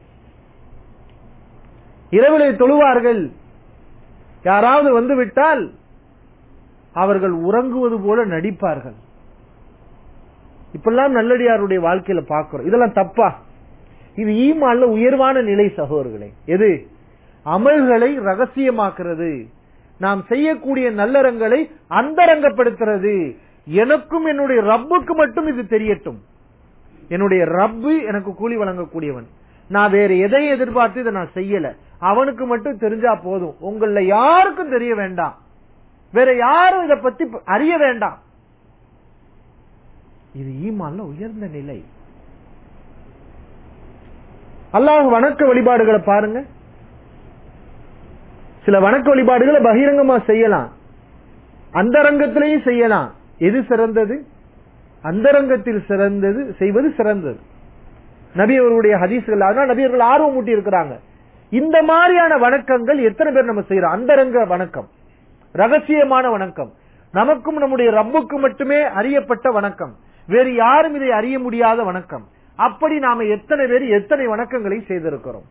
இரவிலை தொழுவார்கள் யாராவது வந்து விட்டால் அவர்கள் உறங்குவது போல நடிப்பார்கள் இப்பெல்லாம் நல்லடியாருடைய வாழ்க்கையில பார்க்கிறோம் இதெல்லாம் தப்பா இது ஈமான்ல உயர்வான நிலை சகோதரர்களே எது அமல்களை ரகசியமாக்குறது நாம் செய்யக்கூடிய நல்லறங்களை அந்தரங்கப்படுத்துறது எனக்கும் என்னுடைய ரப்புக்கு மட்டும் இது தெரியட்டும் என்னுடைய ரப்பு எனக்கு கூலி வழங்கக்கூடியவன் நான் வேற எதையும் எதிர்பார்த்து இதை நான் செய்யல அவனுக்கு மட்டும் தெரிஞ்சா போதும் உங்கள யாருக்கும் தெரிய வேண்டாம் வேற யாரும் இதை பத்தி அறிய வேண்டாம் இது ஈமான்ல உயர்ந்த நிலை அல்லாஹ் வணக்க வழிபாடுகளை பாருங்க சில வணக்க வழிபாடுகளை பகிரங்கமா செய்யலாம் அந்த ரங்கத்திலையும் செய்யலாம் எது சிறந்தது அந்தரங்கத்தில் சிறந்தது செய்வது சிறந்தது நபி அவர்களுடைய ஹதீஸ்கள் அதனால நபி அவர்கள் ஆர்வம் ஊட்டி இருக்கிறாங்க இந்த மாதிரியான வணக்கங்கள் எத்தனை பேர் நம்ம செய்யறோம் அந்தரங்க வணக்கம் ரகசியமான வணக்கம் நமக்கும் நம்முடைய ரப்புக்கும் மட்டுமே அறியப்பட்ட வணக்கம் வேறு யாரும் இதை அறிய முடியாத வணக்கம் அப்படி நாம எத்தனை பேர் எத்தனை வணக்கங்களை செய்திருக்கிறோம்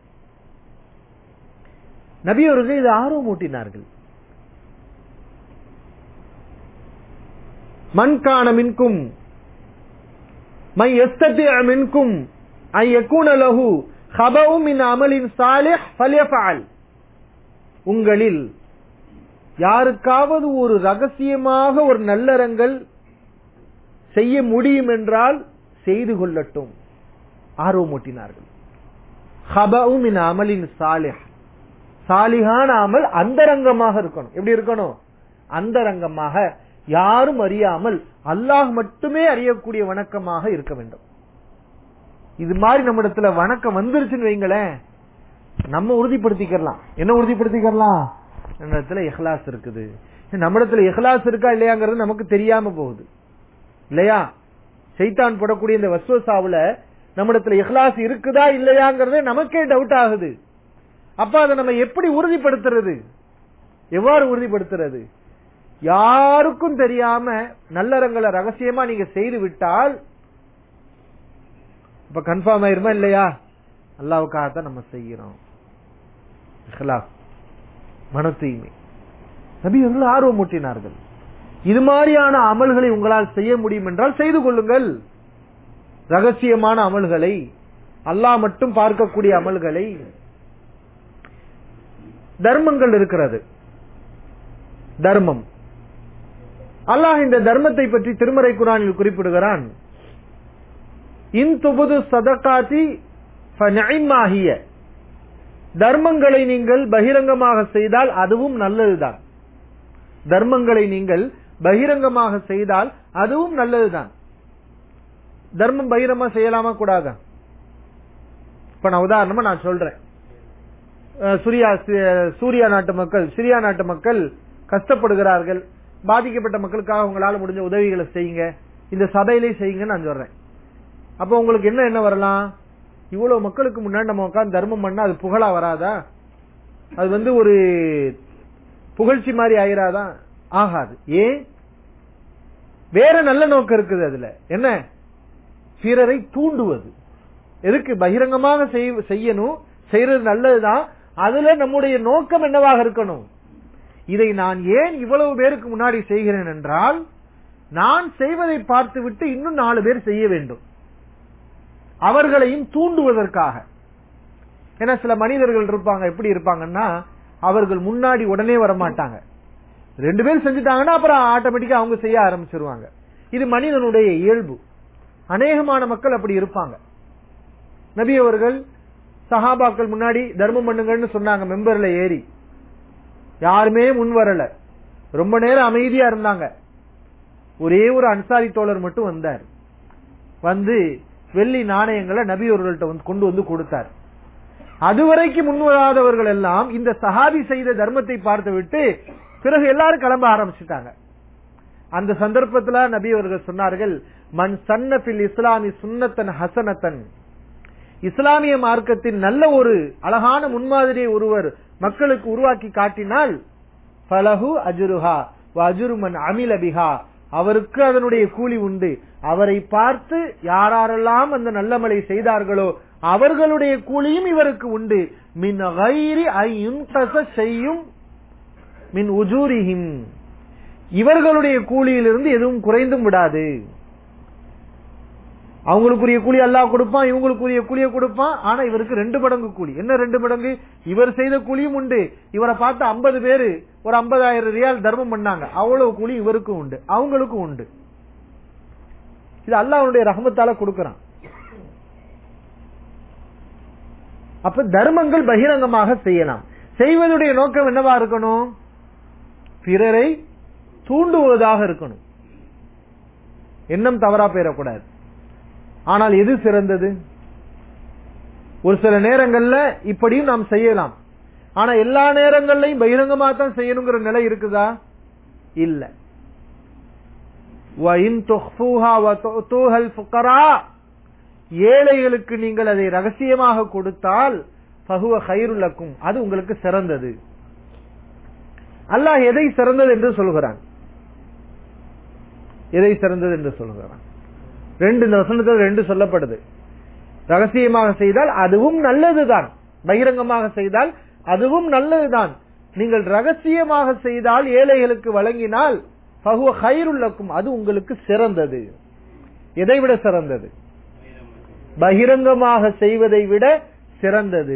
நபி அவர்கள் இதை ஆர்வம் ஊட்டினார்கள் மண்கான மின்கும் மை எஸ்தத்தி மின்கும் ஐ யக்கூன லஹு ஹபவும் மின் அமலின் சாலிஹ் ஃபல்யஃபஅல் உங்களில் யாருக்காவது ஒரு ரகசியமாக ஒரு நல்லறங்கள் செய்ய முடியும் என்றால் செய்து கொள்ளட்டும் ஆர்வமூட்டினார்கள் ஹபவும் மின் அமலின் சாலிஹ் சாலிகான அமல் அந்தரங்கமாக இருக்கணும் எப்படி இருக்கணும் அந்தரங்கமாக யாரும் அறியாமல் அல்லாஹ் மட்டுமே அறியக்கூடிய வணக்கமாக இருக்க வேண்டும் இது மாதிரி நம்ம இடத்துல வணக்கம் வந்துருச்சுன்னு வைங்களேன் நம்ம உறுதிப்படுத்திக்கலாம் என்ன உறுதிப்படுத்திக்கலாம் நம்ம இடத்துல இஹ்லாஸ் இருக்குது நம்ம இடத்துல இஹ்லாஸ் இருக்கா இல்லையாங்கிறது நமக்கு தெரியாம போகுது இல்லையா சைத்தான் போடக்கூடிய இந்த வஸ்வசாவுல நம்ம இடத்துல இஹ்லாஸ் இருக்குதா இல்லையாங்கிறதே நமக்கே டவுட் ஆகுது அப்ப அதை நம்ம எப்படி உறுதிப்படுத்துறது எவ்வாறு உறுதிப்படுத்துறது யாருக்கும் தெரியாம நல்லறங்களை ரகசியமா நீங்க செய்து விட்டால் இப்ப கன்ஃபார்ம் ஆயிருமா இல்லையா அல்லாவுக்காகத்தான் நம்ம செய்யறோம் இஹ்லாஸ் மன தூய்மை நபி அவர்கள் ஆர்வம் மூட்டினார்கள் இது மாதிரியான அமல்களை உங்களால் செய்ய முடியும் என்றால் செய்து கொள்ளுங்கள் ரகசியமான அமல்களை அல்லாஹ் மட்டும் பார்க்கக்கூடிய அமல்களை தர்மங்கள் இருக்கிறது தர்மம் அல்லாஹ் இந்த தர்மத்தை பற்றி திருமறை குரானில் குறிப்பிடுகிறான் இன் துபுது சதகாதி ஃபநஇமாஹிய தர்மங்களை நீங்கள் பகிரங்கமாக செய்தால் அதுவும் நல்லதுதான் தர்மங்களை நீங்கள் பகிரங்கமாக செய்தால் அதுவும் நல்லதுதான் தர்மம் பகிரமா செய்யலாமா கூடாதா இப்ப நான் உதாரணமா நான் சொல்றேன் அஹ் சூர்யா சூர்யா நாட்டு மக்கள் சிரியா நாட்டு மக்கள் கஷ்டப்படுகிறார்கள் பாதிக்கப்பட்ட மக்களுக்காக உங்களால முடிஞ்ச உதவிகளை செய்யுங்க இந்த சபையிலே செய்யுங்கன்னு நான் சொல்றேன் அப்ப உங்களுக்கு என்ன என்ன வரலாம் இவ்வளவு மக்களுக்கு முன்னாடி நம்ம உட்காந்து தர்மம் பண்ணா அது புகழா வராதா அது வந்து ஒரு புகழ்ச்சி மாதிரி ஆயிராதா ஆகாது ஏன் வேற நல்ல நோக்கம் இருக்குது அதுல என்ன பிறரை தூண்டுவது எதுக்கு பகிரங்கமாக செய்- செய்யணும் செய்யறது நல்லதுதான் அதுல நம்முடைய நோக்கம் என்னவாக இருக்கணும் இதை நான் ஏன் இவ்வளவு பேருக்கு முன்னாடி செய்கிறேன் என்றால் நான் செய்வதை பார்த்துவிட்டு இன்னும் நாலு பேர் செய்ய வேண்டும் அவர்களையும் தூண்டுவதற்காக ஏன்னா சில மனிதர்கள் இருப்பாங்க எப்படி இருப்பாங்கன்னா அவர்கள் முன்னாடி உடனே வர மாட்டாங்க ரெண்டு பேர் செஞ்சுட்டாங்கன்னா அப்புறம் ஆட்டோமேட்டிக்கா அவங்க செய்ய ஆரம்பிச்சிருவாங்க இது மனிதனுடைய இயல்பு அநேகமான மக்கள் அப்படி இருப்பாங்க நபி அவர்கள் சஹாபாக்கள் முன்னாடி தர்மம் பண்ணுங்கன்னு சொன்னாங்க மெம்பர்ல ஏறி யாருமே முன் வரல ரொம்ப நேரம் அமைதியா இருந்தாங்க ஒரே ஒரு அன்சாரி தோழர் மட்டும் வந்தார் வந்து வெள்ளி நாணயங்களை நபி அவர்கள்ட்ட வந்து கொண்டு வந்து கொடுத்தார் அதுவரைக்கும் முன்வராதவர்கள் எல்லாம் இந்த சஹாபி செய்த தர்மத்தை பார்த்து விட்டு பிறகு எல்லாரும் கிளம்ப ஆரம்பிச்சுட்டாங்க அந்த சந்தர்ப்பத்துல நபி அவர்கள் சொன்னார்கள் மன் சன்னபில் இஸ்லாமி சுன்னத்தன் ஹசனத்தன் இஸ்லாமிய மார்க்கத்தின் நல்ல ஒரு அழகான முன்மாதிரியை ஒருவர் மக்களுக்கு உருவாக்கி காட்டினால் பலஹு அஜுருஹா அஜுருமன் அமில பிஹா அவருக்கு அதனுடைய கூலி உண்டு அவரை பார்த்து யாரெல்லாம் அந்த நல்லமலை செய்தார்களோ அவர்களுடைய கூலியும் இவருக்கு உண்டு மின் கைரி ஐயும் செய்யும் மின் உஜூரிஹிம் இவர்களுடைய கூலியிலிருந்து எதுவும் குறைந்தும் விடாது அவங்களுக்குரிய கூலி அல்லாஹ் கொடுப்பான் இவங்களுக்குரிய கூலியை கொடுப்பான் ஆனா இவருக்கு ரெண்டு மடங்கு கூலி என்ன ரெண்டு மடங்கு இவர் செய்த கூலியும் உண்டு இவரை பார்த்து ஐம்பது பேரு ஒரு ஐம்பதாயிரம் ரியால் தர்மம் பண்ணாங்க அவ்வளவு கூலி இவருக்கும் உண்டு அவங்களுக்கும் உண்டு இது அல்லாஹ்வுடைய ரஹமத்தால கொடுக்கறான் அப்ப தர்மங்கள் பகிரங்கமாக செய்யலாம் செய்வதுடைய நோக்கம் என்னவா இருக்கணும் பிறரை தூண்டுவதாக இருக்கணும் எண்ணம் தவறா போயிடக்கூடாது ஆனால் எது சிறந்தது ஒரு சில நேரங்கள்ல இப்படியும் நாம் செய்யலாம் ஆனா எல்லா நேரங்கள்லயும் பகிரங்கமா தான் செய்யணுங்கிற நிலை இருக்குதா இல்ல وَإِن تُخْفُوهَا وَتُؤْتُوهَا الْفُقَرَاءَ ஏழைகளுக்கு நீங்கள் அதை ரகசியமாக கொடுத்தால் ஃபஹுவ கைருல் லக்கும் அது உங்களுக்கு சிறந்தது அல்லாஹ் எதை சிறந்தது என்று சொல்கிறான் எதை சிறந்தது என்று சொல்கிறான் ரெண்டு இந்த வசனத்தில் ரெண்டு சொல்லப்படுது ரகசியமாக செய்தால் அதுவும் நல்லதுதான் பகிரங்கமாக செய்தால் அதுவும் நல்லதுதான் நீங்கள் ரகசியமாக செய்தால் ஏழைகளுக்கு வழங்கினால் பகுவ ஹைருள்ளக்கும் அது உங்களுக்கு சிறந்தது எதை விட சிறந்தது பகிரங்கமாக செய்வதை விட சிறந்தது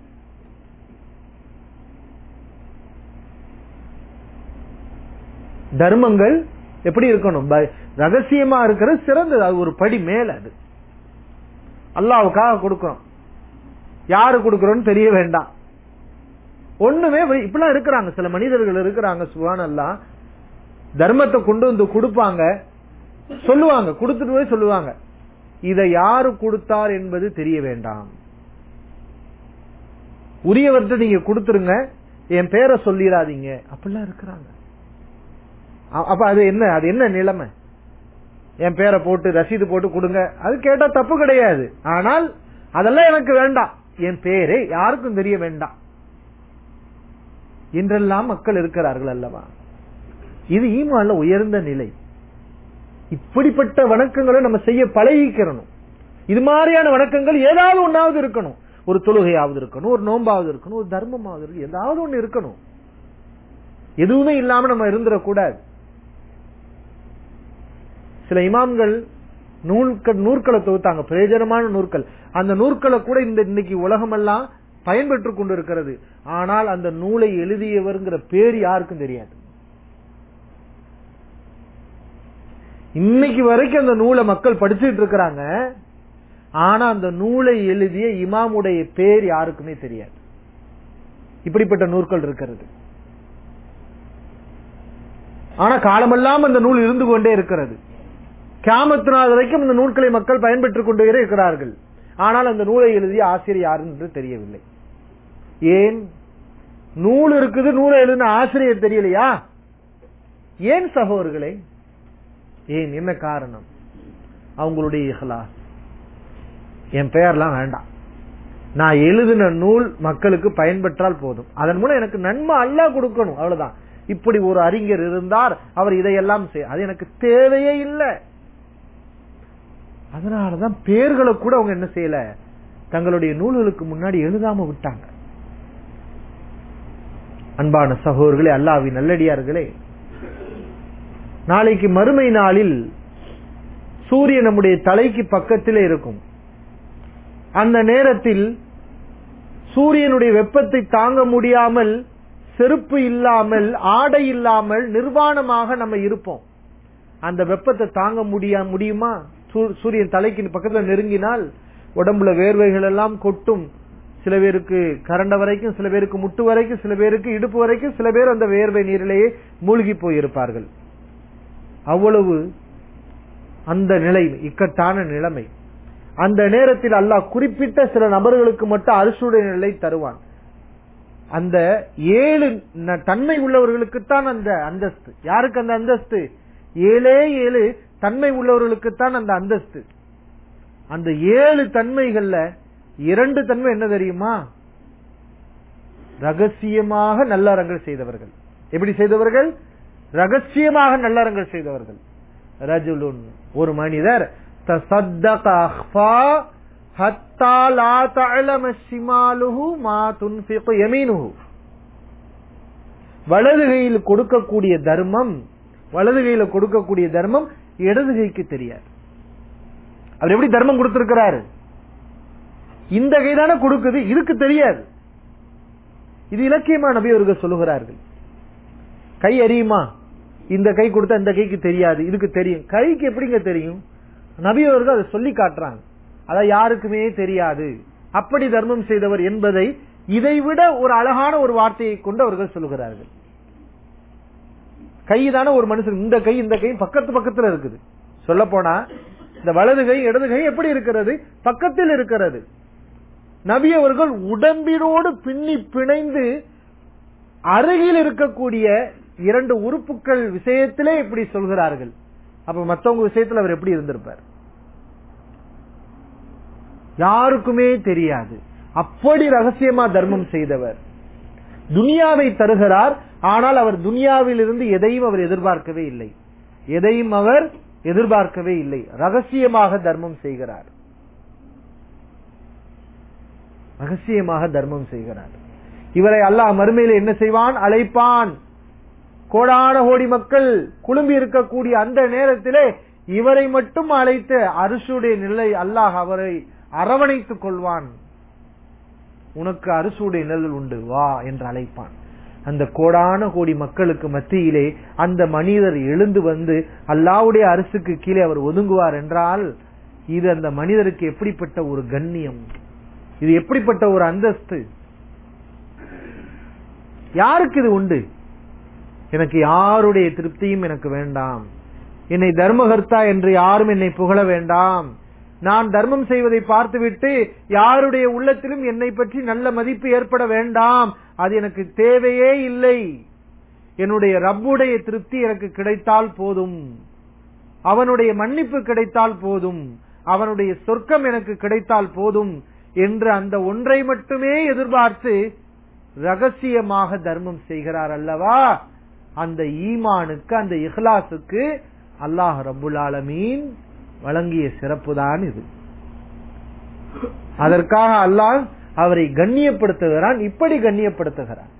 தர்மங்கள் எப்படி இருக்கணும் ப- ரகசியமா இருக்கிறது சிறந்தது அது ஒரு படி மேல அது அல்லாவுக்காக கொடுக்கிறோம் யாரு கொடுக்கிறோம்னு தெரிய வேண்டாம் ஒண்ணுமே வை- இப்படிலாம் இருக்கிறாங்க சில மனிதர்கள் இருக்கிறாங்க சுகான் எல்லாம் தர்மத்தை கொண்டு வந்து கொடுப்பாங்க சொல்லுவாங்க கொடுத்துட்டு போய் சொல்லுவாங்க இதை யாரு கொடுத்தார் என்பது தெரிய வேண்டாம் உரியவர்கிட்ட நீங்க கொடுத்துருங்க என் பேரை சொல்லிடாதீங்க அப்படிலாம் இருக்கிறாங்க அ- அப்ப அது என்ன அது என்ன நிலைமை என் பேரை போட்டு ரசீது போட்டு கொடுங்க அது கேட்டா தப்பு கிடையாது ஆனால் அதெல்லாம் எனக்கு வேண்டாம் என் பேரே யாருக்கும் தெரிய வேண்டாம் என்றெல்லாம் மக்கள் இருக்கிறார்கள் அல்லவா இது ஈமான்ல உயர்ந்த நிலை இப்படிப்பட்ட வணக்கங்களை நம்ம செய்ய பழகிக்கிறணும் இது மாதிரியான வணக்கங்கள் ஏதாவது ஒன்னாவது இருக்கணும் ஒரு தொழுகையாவது இருக்கணும் ஒரு நோம்பாவது இருக்கணும் ஒரு தர்மமாவது இருக்கணும் ஏதாவது ஒண்ணு இருக்கணும் எதுவுமே இல்லாம நம்ம இருந்துடக்கூடாது சில இமாம்கள் நூல்கள் நூற்களை தொகுத்தாங்க பிரயோஜனமான நூற்கள் அந்த நூற்களை கூட இந்த இன்னைக்கு உலகமெல்லாம் பயன்பெற்றுக் கொண்டிருக்கிறது ஆனால் அந்த நூலை எழுதியவர்ங்கிற பேர் யாருக்கும் தெரியாது இன்னைக்கு வரைக்கும் அந்த நூலை மக்கள் படிச்சுட்டு இருக்கிறாங்க ஆனா அந்த நூலை எழுதிய இமாமுடைய பேர் யாருக்குமே தெரியாது இப்படிப்பட்ட நூற்கள் இருக்கிறது ஆனா காலமெல்லாம் அந்த நூல் இருந்து கொண்டே இருக்கிறது கியாமத்து நாள் வரைக்கும் இந்த நூல்களை மக்கள் பயன்பெற்றுக் கொண்டே இருக்கிறார்கள் ஆனால் அந்த நூலை எழுதிய ஆசிரியர் யாரு என்று தெரியவில்லை ஏன் நூல் இருக்குது நூலை எழுதின ஆசிரியர் தெரியலையா ஏன் சகோதரர்களே ஏன் என்ன காரணம் அவங்களுடைய இஹ்லாஸ் என் பெயர்லாம் வேண்டாம் நான் எழுதின நூல் மக்களுக்கு பயன்பெற்றால் போதும் அதன் மூலம் எனக்கு நன்மை அல்ல கொடுக்கணும் அவ்வளவுதான் இப்படி ஒரு அறிஞர் இருந்தார் அவர் இதையெல்லாம் செய் அது எனக்கு தேவையே இல்லை அதனாலதான் பேர்களை கூட அவங்க என்ன செய்யல தங்களுடைய நூல்களுக்கு முன்னாடி எழுதாம விட்டாங்க அன்பான சகோதரர்களே அல்லாவி நல்லடியார்களே நாளைக்கு மறுமை நாளில் சூரியன் நம்முடைய தலைக்கு பக்கத்திலே இருக்கும் அந்த நேரத்தில் சூரியனுடைய வெப்பத்தை தாங்க முடியாமல் செருப்பு இல்லாமல் ஆடை இல்லாமல் நிர்வாணமாக நம்ம இருப்போம் அந்த வெப்பத்தை தாங்க முடியா முடியுமா சூ- சூரியன் தலைக்கு பக்கத்துல நெருங்கினால் உடம்புல வேர்வைகள் எல்லாம் கொட்டும் சில பேருக்கு கரண்ட வரைக்கும் சில பேருக்கு முட்டு வரைக்கும் சில பேருக்கு இடுப்பு வரைக்கும் சில பேர் அந்த வேர்வை நீரிலேயே மூழ்கி போயிருப்பார்கள் அவ்வளவு அந்த நிலை இக்கட்டான நிலைமை அந்த நேரத்தில் அல்லாஹ் குறிப்பிட்ட சில நபர்களுக்கு மட்டும் அரசுடைய நிலை தருவான் அந்த ஏழு ந- தன்மை உள்ளவர்களுக்குத்தான் அந்த அந்தஸ்து யாருக்கு அந்த அந்தஸ்து ஏழே ஏழு தன்மை உள்ளவர்களுக்குத்தான் அந்த அந்தஸ்து அந்த ஏழு தன்மைகள்ல இரண்டு தன்மை என்ன தெரியுமா ரகசியமாக நல்லறங்கள் செய்தவர்கள் எப்படி செய்தவர்கள் ரகசியமாக நல்லறங்கள் செய்தவர்கள் ரஜுலுன் ஒரு மனிதர் تصدق أخفى حتى لا تعلم شماله ما تنفق يمينه வலது கையில் கொடுக்கக்கூடிய தர்மம் வலது கையில கொடுக்கக்கூடிய தர்மம் இடது கைக்கு தெரியாது அவர் எப்படி தர்மம் கொடுத்திருக்கிறாரு இந்த கை தானே கொடுக்குது இதுக்கு தெரியாது இது இலக்கியமா நபி அவர்கள் சொல்லுகிறார்கள் கை அறியுமா இந்த கை கொடுத்தா இந்த கைக்கு தெரியாது இதுக்கு தெரியும் கைக்கு எப்படிங்க தெரியும் நபி அவர்கள் அதை சொல்லி காட்டுறாங்க அத யாருக்குமே தெரியாது அப்படி தர்மம் செய்தவர் என்பதை இதைவிட ஒரு அழகான ஒரு வார்த்தையை கொண்டு அவர்கள் சொல்லுகிறார்கள் கை தானே ஒரு மனுஷன் இந்த கை இந்த கை பக்கத்து பக்கத்துல இருக்குது சொல்ல போனா இந்த வலது கை இடது கை எப்படி இருக்கிறது பக்கத்தில் இருக்கிறது நபி அவர்கள் உடம்பினோடு பின்னி பிணைந்து அருகில் இருக்கக்கூடிய இரண்டு உறுப்புகள் விஷயத்திலே இப்படி சொல்கிறார்கள் அப்ப மத்தவங்க விஷயத்துல அவர் எப்படி இருந்திருப்பார் யாருக்குமே தெரியாது அப்படி ரகசியமா தர்மம் செய்தவர் துனியாவை தருகிறார் ஆனால் அவர் துனியாவில் இருந்து எதையும் அவர் எதிர்பார்க்கவே இல்லை எதையும் அவர் எதிர்பார்க்கவே இல்லை ரகசியமாக தர்மம் செய்கிறார் ரகசியமாக தர்மம் செய்கிறார் இவரை அல்லாஹ் மறுமையில என்ன செய்வான் அழைப்பான் கோடான கோடி மக்கள் குழும்பி இருக்கக்கூடிய அந்த நேரத்திலே இவரை மட்டும் அழைத்து அரிசுடைய நிலை அல்லாஹ் அவரை அரவணைத்துக் கொள்வான் உனக்கு அரிசுடைய நிழல் உண்டு வா என்று அழைப்பான் அந்த கோடான கோடி மக்களுக்கு மத்தியிலே அந்த மனிதர் எழுந்து வந்து அல்லாவுடைய அரசுக்கு கீழே அவர் ஒதுங்குவார் என்றால் இது அந்த மனிதருக்கு எப்படிப்பட்ட ஒரு கண்ணியம் இது எப்படிப்பட்ட ஒரு அந்தஸ்து யாருக்கு இது உண்டு எனக்கு யாருடைய திருப்தியும் எனக்கு வேண்டாம் என்னை தர்மகர்த்தா என்று யாரும் என்னை புகழ வேண்டாம் நான் தர்மம் செய்வதை பார்த்துவிட்டு யாருடைய உள்ளத்திலும் என்னை பற்றி நல்ல மதிப்பு ஏற்பட வேண்டாம் அது எனக்கு தேவையே இல்லை என்னுடைய ரப்புடைய திருப்தி எனக்கு கிடைத்தால் போதும் அவனுடைய மன்னிப்பு கிடைத்தால் போதும் அவனுடைய சொர்க்கம் எனக்கு கிடைத்தால் போதும் என்று அந்த ஒன்றை மட்டுமே எதிர்பார்த்து ரகசியமாக தர்மம் செய்கிறார் அல்லவா அந்த ஈமானுக்கு அந்த இஹ்லாசுக்கு அல்லாஹ் ரபுல் ஆலமீன் வழங்கிய சிறப்புதான் இது அதற்காக அல்லாஹ் அவரை கண்ணியப்படுத்துகிறான் இப்படி கண்ணியப்படுத்துகிறான்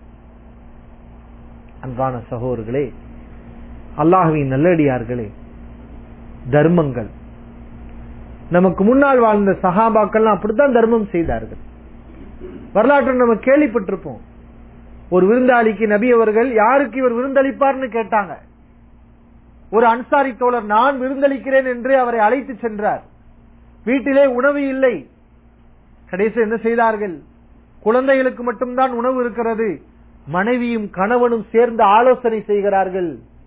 அன்பான சகோதரர்களே அல்லாஹுவின் நல்லடியார்களே தர்மங்கள் நமக்கு முன்னால் வாழ்ந்த சகாபாக்கள் அப்படித்தான் தர்மம் செய்தார்கள் வரலாற்றை நம்ம கேள்விப்பட்டிருப்போம் ஒரு விருந்தாளிக்கு நபி அவர்கள் யாருக்கு இவர் விருந்தளிப்பார்னு கேட்டாங்க ஒரு அன்சாரி தோழர் நான் விருந்தளிக்கிறேன் என்று அவரை அழைத்து சென்றார் வீட்டிலே உணவு இல்லை கடைசி என்ன செய்தார்கள் குழந்தைகளுக்கு மட்டும்தான் உணவு இருக்கிறது மனைவியும் கணவனும் சேர்ந்து ஆலோசனை செய்கிறார்கள்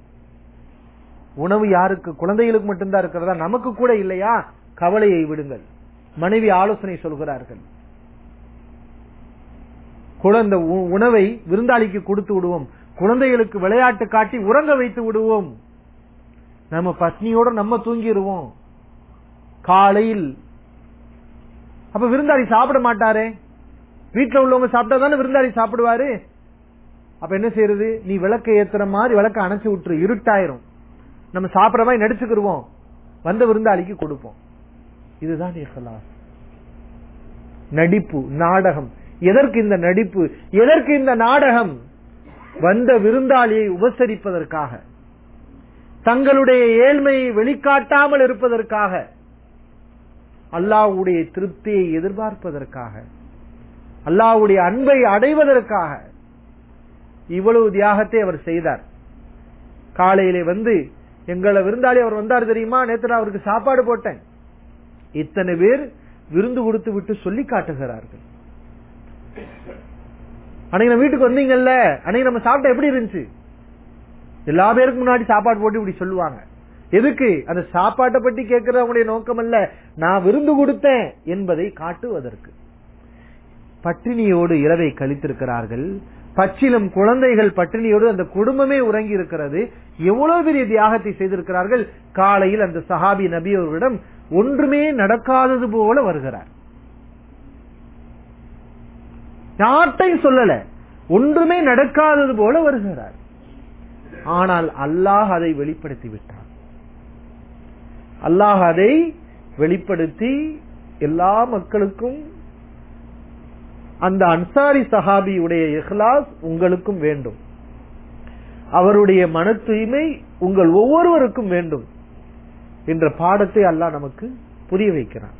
உணவு யாருக்கு குழந்தைகளுக்கு மட்டும்தான் இருக்கிறதா நமக்கு கூட இல்லையா கவலையை விடுங்கள் மனைவி ஆலோசனை சொல்கிறார்கள் குழந்தை உணவை விருந்தாளிக்கு கொடுத்து விடுவோம் குழந்தைகளுக்கு விளையாட்டு காட்டி உறங்க வைத்து விடுவோம் நம்ம பத்னியோட நம்ம தூங்கிடுவோம் காலையில் அப்ப விருந்தாளி சாப்பிட மாட்டாரே வீட்டுல உள்ளவங்க சாப்பிட்டா தானே விருந்தாளி சாப்பிடுவாரு அப்ப என்ன செய்யறது நீ விளக்க ஏத்துற மாதிரி விளக்க அணைச்சு விட்டுரு இருட்டாயிரும் நம்ம சாப்பிட மாதிரி நடிச்சுக்கிருவோம் வந்த விருந்தாளிக்கு கொடுப்போம் இதுதான் இஹ்லாஸ் நடிப்பு நாடகம் எதற்கு இந்த நடிப்பு எதற்கு இந்த நாடகம் வந்த விருந்தாளியை உபசரிப்பதற்காக தங்களுடைய ஏழ்மையை வெளிக்காட்டாமல் இருப்பதற்காக அல்லாவுடைய திருப்தியை எதிர்பார்ப்பதற்காக அல்லாவுடைய அன்பை அடைவதற்காக இவ்வளவு தியாகத்தை அவர் செய்தார் காலையிலே வந்து எங்களை விருந்தாளி அவர் வந்தார் தெரியுமா நேற்று நான் அவருக்கு சாப்பாடு போட்டேன் இத்தனை பேர் விருந்து கொடுத்து விட்டு சொல்லி காட்டுகிறார்கள் அன்னைக்கு நம்ம வீட்டுக்கு வந்தீங்கல்ல அன்னைக்கு நம்ம சாப்பிட்ட எப்படி இருந்துச்சு எல்லா பேருக்கு முன்னாடி சாப்பாடு போட்டு இப்படி சொல்லுவாங்க எதுக்கு அந்த சாப்பாட்டை பற்றி கேட்கிறவங்களுடைய நோக்கம் அல்ல நான் விருந்து கொடுத்தேன் என்பதை காட்டுவதற்கு பட்டினியோடு இரவை கழித்திருக்கிறார்கள் பச்சிலும் குழந்தைகள் பட்டினியோடு அந்த குடும்பமே உறங்கி இருக்கிறது எவ்வளவு பெரிய தியாகத்தை செய்திருக்கிறார்கள் காலையில் அந்த சஹாபி நபி அவர்களிடம் ஒன்றுமே நடக்காதது போல வருகிறார் யார்ட்டையும் சொல்லல ஒன்றுமே நடக்காதது போல வருகிறார் ஆனால் அல்லாஹ் அதை வெளிப்படுத்தி விட்டார் அல்லாஹ் அதை வெளிப்படுத்தி எல்லா மக்களுக்கும் அந்த அன்சாரி சஹாபியுடைய இஹ்லாஸ் உங்களுக்கும் வேண்டும் அவருடைய மன தூய்மை உங்கள் ஒவ்வொருவருக்கும் வேண்டும் என்ற பாடத்தை அல்லாஹ் நமக்கு புரிய வைக்கிறான்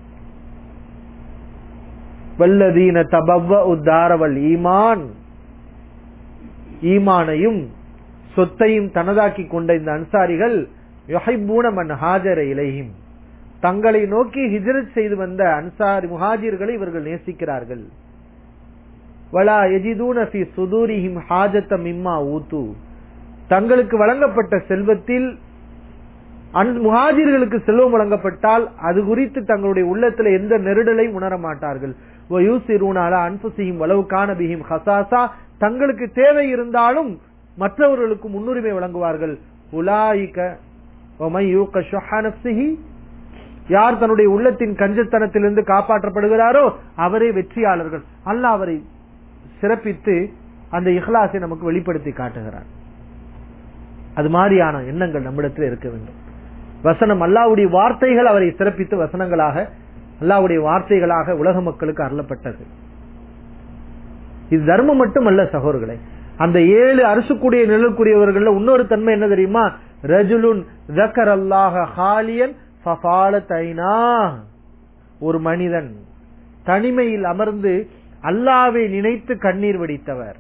வல்லதீன தபவ உத்தாரவல் ஈமான் ஈமானையும் சொத்தையும் தனதாக்கி கொண்ட இந்த அன்சாரிகள் யொஹைபூன மன் ஹாஜர இலையும் தங்களை நோக்கி ஹிஜரத் செய்து வந்த அன்சாரி முஹாஜிர்களை இவர்கள் நேசிக்கிறார்கள் வலா எஜிதூன ஃபி சுதூரிஹிம் ஹாஜத்த மிம்மா ஊத்து தங்களுக்கு வழங்கப்பட்ட செல்வத்தில் முஹாஜிர்களுக்கு செல்வம் வழங்கப்பட்டால் அது குறித்து தங்களுடைய உள்ளத்துல எந்த நெருடலை உணர மாட்டார்கள் அன்புசியும் வளவுக்கான பிஹிம் ஹசாசா தங்களுக்கு தேவை இருந்தாலும் மற்றவர்களுக்கு முன்னுரிமை வழங்குவார்கள் உலாயிக்க யார் தன்னுடைய உள்ளத்தின் கஞ்சத்தனத்திலிருந்து காப்பாற்றப்படுகிறாரோ அவரே வெற்றியாளர்கள் அல்ல அவரை சிறப்பித்து அந்த இஹ்லாசை நமக்கு வெளிப்படுத்தி காட்டுகிறார் அது மாதிரியான எண்ணங்கள் நம்மிடத்தில் இருக்க வேண்டும் வசனம் அல்லாவுடைய வார்த்தைகள் அவரை சிறப்பித்து வசனங்களாக அல்லாவுடைய வார்த்தைகளாக உலக மக்களுக்கு அருளப்பட்டது இது தர்மம் மட்டுமல்ல சகோதரர்களே அந்த ஏழு அரசுக்குடைய நிழலுக்குரியவர்கள் இன்னொரு தன்மை என்ன தெரியுமா ரஜுலுன் ஜக்கர் அல்லாஹ ஹாலியன் தைனா ஒரு மனிதன் தனிமையில் அமர்ந்து அல்லாவை நினைத்து கண்ணீர் வடித்தவர்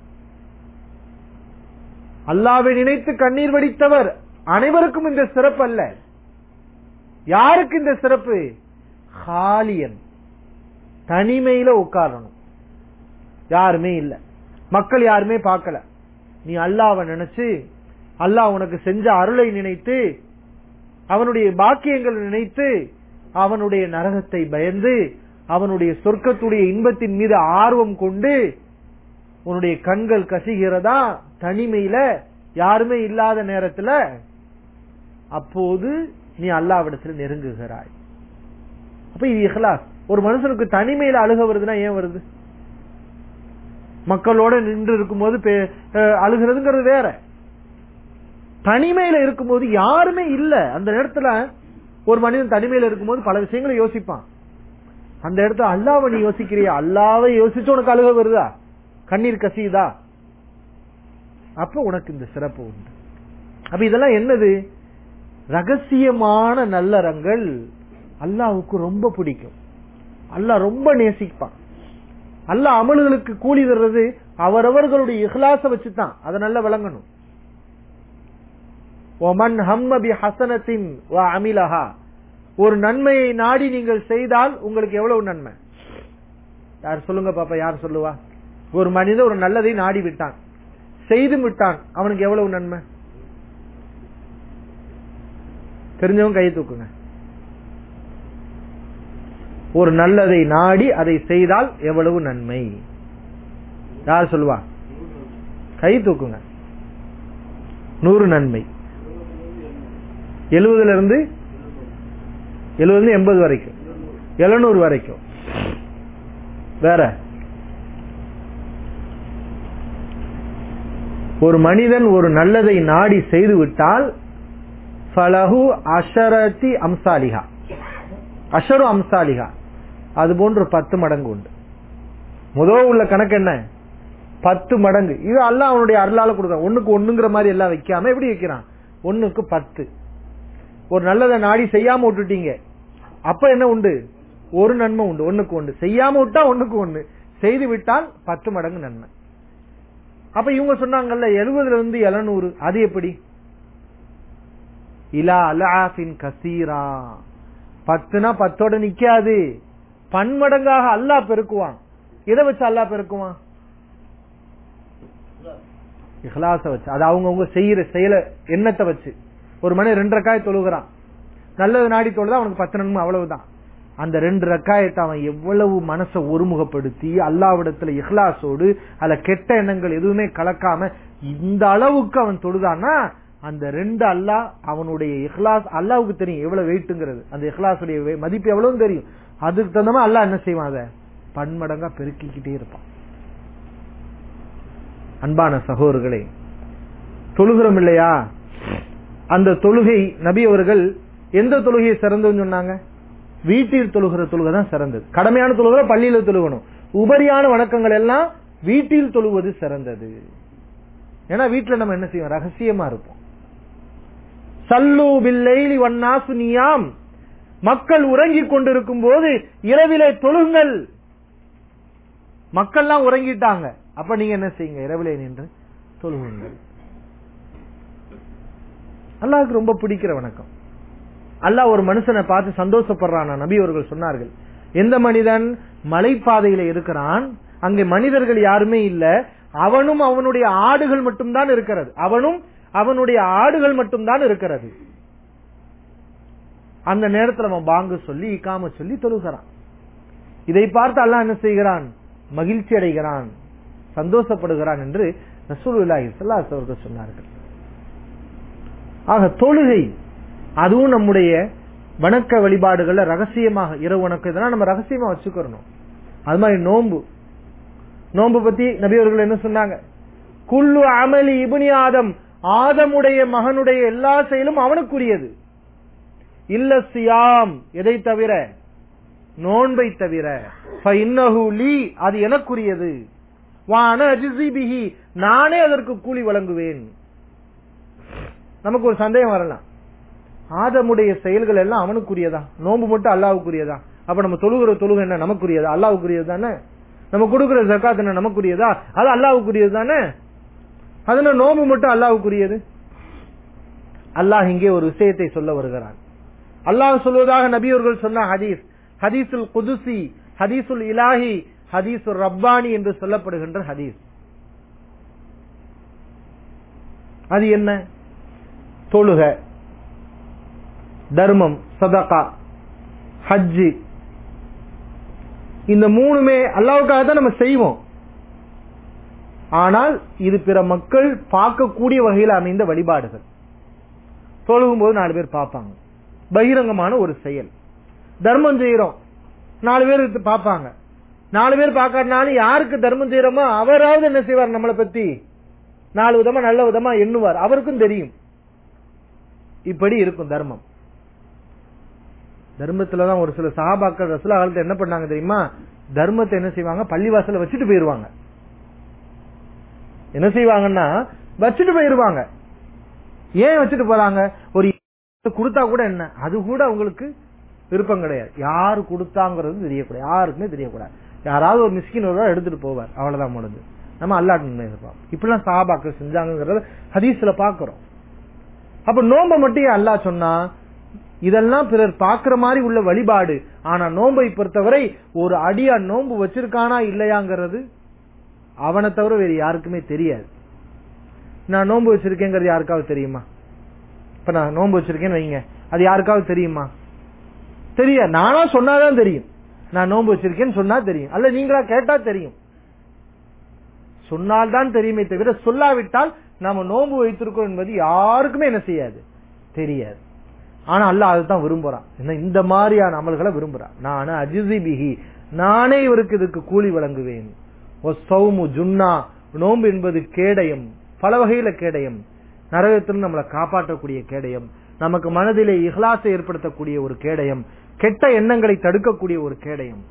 அல்லாவை நினைத்து கண்ணீர் வடித்தவர் அனைவருக்கும் இந்த சிறப்பு அல்ல யாருக்கு இந்த சிறப்பு ஹாலியன் தனிமையில உட்காரணும் யாருமே இல்ல மக்கள் யாருமே பார்க்கல நீ அல்லாவை நினைச்சு அல்லாஹ் உனக்கு செஞ்ச அருளை நினைத்து அவனுடைய பாக்கியங்களை நினைத்து அவனுடைய நரகத்தை பயந்து அவனுடைய சொர்க்கத்துடைய இன்பத்தின் மீது ஆர்வம் கொண்டு உன்னுடைய கண்கள் கசிகிறதா தனிமையில யாருமே இல்லாத நேரத்துல அப்போது நீ அல்லாவிடத்தில் நெருங்குகிறாய் அப்ப இது இஹ்லாஸ் ஒரு மனுஷனுக்கு தனிமையில அழுக வருதுன்னா ஏன் வருது மக்களோட நின்று இருக்கும்போது அழுகிறதுங்கிறது வேற தனிமையில இருக்கும்போது யாருமே இல்ல அந்த நேரத்துல ஒரு மனிதன் தனிமையில இருக்கும்போது பல விஷயங்களை யோசிப்பான் அந்த இடத்துல அல்லாவை நீ யோசிக்கிறியா அல்லாவை யோசிச்சு உனக்கு அழுக வருதா கண்ணீர் கசியுதா அப்ப உனக்கு இந்த சிறப்பு உண்டு அப்ப இதெல்லாம் என்னது ரகசியமான நல்லறங்கள் அல்லாவுக்கு ரொம்ப பிடிக்கும் அல்லாஹ் ரொம்ப நேசிப்பான் அல்லாஹ் அமல்களுக்கு கூலி தர்றது அவரவர்களுடைய இஹ்லாச வச்சுதான் அதை நல்லா விளங்கணும் ஒமன் ஹம்மபி ஹசனத்தின் அமிலஹா ஒரு நன்மையை நாடி நீங்கள் செய்தால் உங்களுக்கு எவ்வளவு நன்மை யார் சொல்லுங்க பாப்பா யார் சொல்லுவா ஒரு மனிதன் ஒரு நல்லதை நாடி விட்டான் செய்து விட்டான் அவனுக்கு எவ்வளவு நன்மை தெரிஞ்சவங்க கை தூக்குங்க ஒரு நல்லதை நாடி அதை செய்தால் எவ்வளவு நன்மை யார் சொல்லுவா கை தூக்குங்க நூறு நன்மை எழுபதுல இருந்து எழுபது எண்பது வரைக்கும் எழுநூறு வரைக்கும் வேற ஒரு மனிதன் ஒரு நல்லதை நாடி செய்து விட்டால் ஃபலஹு அஷரதி அம்சாலிகா அஷரு அம்சாலிகா அது போன்று பத்து மடங்கு உண்டு முதல் உள்ள கணக்கு என்ன பத்து மடங்கு இது அல்ல அவனுடைய அருளால கொடுக்குறான் ஒண்ணுக்கு ஒண்ணுங்கிற மாதிரி எல்லாம் வைக்காம எப்படி வைக்கிறான் ஒண்ணுக்கு பத்து ஒரு நல்லதை நாடி செய்யாம விட்டுட்டீங்க அப்ப என்ன உண்டு ஒரு நன்மை உண்டு ஒண்ணுக்கு ஒன்று செய்யாம விட்டா ஒண்ணுக்கு ஒண்ணு செய்து விட்டால் பத்து மடங்கு நன்மை அப்ப இவங்க சொன்னாங்கல்ல எழுபதுல இருந்து எழுநூறு அது எப்படி இலா அலாஃபின் கசீரா பத்துனா பத்தோட நிக்காது பன்மடங்காக அல்லாஹ் பெருக்குவான் எதை வச்சு அல்லாஹ் பெருக்குவான் இஹ்லாச வச்சு அது அவங்கவுங்க செய்யற செயல எண்ணத்தை வச்சு ஒரு மணி ரெண்டு ரக்காய் தொழுகிறான் நல்லது நாடி தொழுதா அவனுக்கு பத்து நன்மை அவ்வளவுதான் அந்த ரெண்டு ரக்காயத்தை அவன் எவ்வளவு மனசை ஒருமுகப்படுத்தி அல்லாவிடத்துல இஹ்லாசோடு அதுல கெட்ட எண்ணங்கள் எதுவுமே கலக்காம இந்த அளவுக்கு அவன் தொழுதான்னா அந்த ரெண்டு அல்லாஹ் அவனுடைய இஹ்லாஸ் அல்லாவுக்கு தெரியும் எவ்வளவு வெயிட்டுங்கிறது அந்த இஹ்லாஸுடைய வே- மதிப்பு எவ்வளவு தெரியும் அதுக்கு தகுந்த மாதிரி அல்லாஹ் என்ன செய்வான் அதை பன்மடங்கா பெருக்கிக்கிட்டே இருப்பான் அன்பான சகோதரர்களே தொழுகிறோம் இல்லையா அந்த தொழுகை நபி அவர்கள் எந்த தொழுகையை சிறந்ததுன்னு சொன்னாங்க வீட்டில் தொழுகிற தொழுகை தான் சிறந்தது கடமையான தொழுகை பள்ளியில தொழுகணும் உபரியான வணக்கங்கள் எல்லாம் வீட்டில் தொழுவது சிறந்தது ஏன்னா வீட்டுல நம்ம என்ன செய்வோம் ரகசியமா இருப்போம் சல்லு பில்லைலி வன்னாசு நியாம் மக்கள் உறங்கிக் கொண்டிருக்கும் போது இரவிலே தொழுங்கள் மக்கள்லாம் உறங்கிட்டாங்க அப்ப நீங்க என்ன செய்யுங்க இரவிலே நின்று தொழுகுங்கள் அல்லாஹ்வுக்கு ரொம்ப பிடிக்கிற வணக்கம் அல்லாஹ் ஒரு மனுஷனை பார்த்து சந்தோஷப்படுறானா நபி அவர்கள் சொன்னார்கள் எந்த மனிதன் மலைப்பாதையில இருக்கிறான் அங்கே மனிதர்கள் யாருமே இல்ல அவனும் அவனுடைய ஆடுகள் மட்டும்தான் இருக்கிறது அவனும் அவனுடைய ஆடுகள் மட்டும்தான் இருக்கிறது அந்த நேரத்தில் அவன் பாங்கு சொல்லி இக்காம சொல்லி தொழுகிறான் இதை பார்த்து அல்லாஹ் என்ன செய்கிறான் மகிழ்ச்சி அடைகிறான் சந்தோஷப்படுகிறான் என்று ரசூலுல்லாஹி ஸல்லல்லாஹு அலைஹி அவர்கள் சொன்னார்கள் ஆக தொழுகை அதுவும் நம்முடைய வணக்க வழிபாடுகள்ல ரகசியமாக இரவு வணக்கம் இதெல்லாம் நம்ம ரகசியமா வச்சுக்கிறணும் அது மாதிரி நோன்பு நோன்பு பத்தி நபி அவர்கள் என்ன சொன்னாங்க குல்லு அமலி இபுனி ஆதம் ஆதமுடைய மகனுடைய எல்லா செயலும் அவனுக்குரியது இல்ல சியாம் எதை தவிர நோன்பை தவிர ஃபஇன்னஹு லீ அது எனக்குரியது வான அஜிசி பிஹி நானே அதற்கு கூலி வழங்குவேன் நமக்கு ஒரு சந்தேகம் வரலாம் ஆதமுடைய செயல்கள் எல்லாம் அவனுக்குரியதா நோன்பு மட்டும் அல்லாவுக்குரியதா அப்ப நம்ம தொழுகிற தொழுகை என்ன நமக்குரியதா அல்லாவுக்குரியது தானே நம்ம கொடுக்கிற ஜக்காத் என்ன நமக்குரியதா அது அல்லாவுக்குரியது தானே அதுல நோன்பு மட்டும் அல்லாவுக்குரியது அல்லாஹ் இங்கே ஒரு விஷயத்தை சொல்ல வருகிறான் அல்லாஹ் சொல்வதாக நபியவர்கள் சொன்ன ஹதீஸ் ஹதீசுல் குதுசி ஹதீசுல் இலாஹி ஹதீசுல் ரப்பானி என்று சொல்லப்படுகின்ற ஹதீஸ் அது என்ன தொழுக தர்மம் சதகா ஹஜ்ஜி இந்த மூணுமே அல்லாவுக்காக தான் நம்ம செய்வோம் ஆனால் இது பிற மக்கள் பார்க்கக்கூடிய வகையில் அமைந்த வழிபாடுகள் தொழுகும் போது நாலு பேர் பார்ப்பாங்க பகிரங்கமான ஒரு செயல் தர்மம் செய்யறோம் நாலு பேர் பார்ப்பாங்க நாலு பேர் பார்க்காதனாலும் யாருக்கு தர்மம் செய்யறோமோ அவராவது என்ன செய்வார் நம்மளை பத்தி நாலு விதமா நல்ல விதமா எண்ணுவார் அவருக்கும் தெரியும் இப்படி இருக்கும் தர்மம் தர்மத்துலதான் ஒரு சில சகாபாக்கள் ரசுலா காலத்துல என்ன பண்ணாங்க தெரியுமா தர்மத்தை என்ன செய்வாங்க பள்ளிவாசல வச்சுட்டு போயிருவாங்க என்ன செய்வாங்கன்னா வச்சுட்டு போயிருவாங்க ஏன் வச்சுட்டு போறாங்க ஒரு கொடுத்தா கூட என்ன அது கூட அவங்களுக்கு விருப்பம் கிடையாது யாரு கொடுத்தாங்கிறது தெரியக்கூடாது யாருக்குமே தெரியக்கூடாது யாராவது ஒரு மிஸ்கின் ஒரு எடுத்துட்டு போவார் அவ்வளவுதான் முடிஞ்சு நம்ம அல்லாட்டு எதிர்பார்ப்போம் இப்படிலாம் சாபாக்கள் செஞ்சாங்கிறத ஹதீஸ்ல பாக்குறோம் அப்ப நோம்ப மட்டும் அல்லா சொன்னா இதெல்லாம் பிறர் பாக்குற மாதிரி உள்ள வழிபாடு ஆனா நோன்பை பொறுத்தவரை ஒரு அடியா நோன்பு வச்சிருக்கானா இல்லையாங்கிறது அவனை தவிர வேறு யாருக்குமே தெரியாது நான் நோன்பு வச்சிருக்கேங்கிறது யாருக்காவது தெரியுமா இப்ப நான் நோன்பு வச்சிருக்கேன்னு வைங்க அது யாருக்காவது தெரியுமா தெரியா நானா சொன்னாதான் தெரியும் நான் நோன்பு வச்சிருக்கேன்னு சொன்னா தெரியும் அல்ல நீங்களா கேட்டா தெரியும் சொன்னால்தான் தெரியுமே தவிர சொல்லாவிட்டால் நாம நோன்பு வைத்திருக்கோம் என்பது யாருக்குமே என்ன செய்யாது தெரியாது ஆனா அல்ல அதுதான் விரும்புறான் என்ன இந்த மாதிரியான அமல்களை விரும்புறான் நானே அஜிசி பிஹி நானே இவருக்கு இதுக்கு கூலி வழங்குவேன் சௌமு ஜுன்னா நோன்பு என்பது கேடயம் பல வகையில கேடயம் நரகத்தில் நம்மளை காப்பாற்றக்கூடிய கேடயம் நமக்கு மனதிலே இஹ்லாசை ஏற்படுத்தக்கூடிய ஒரு கேடயம் கெட்ட எண்ணங்களை தடுக்கக்கூடிய ஒரு கேடயம்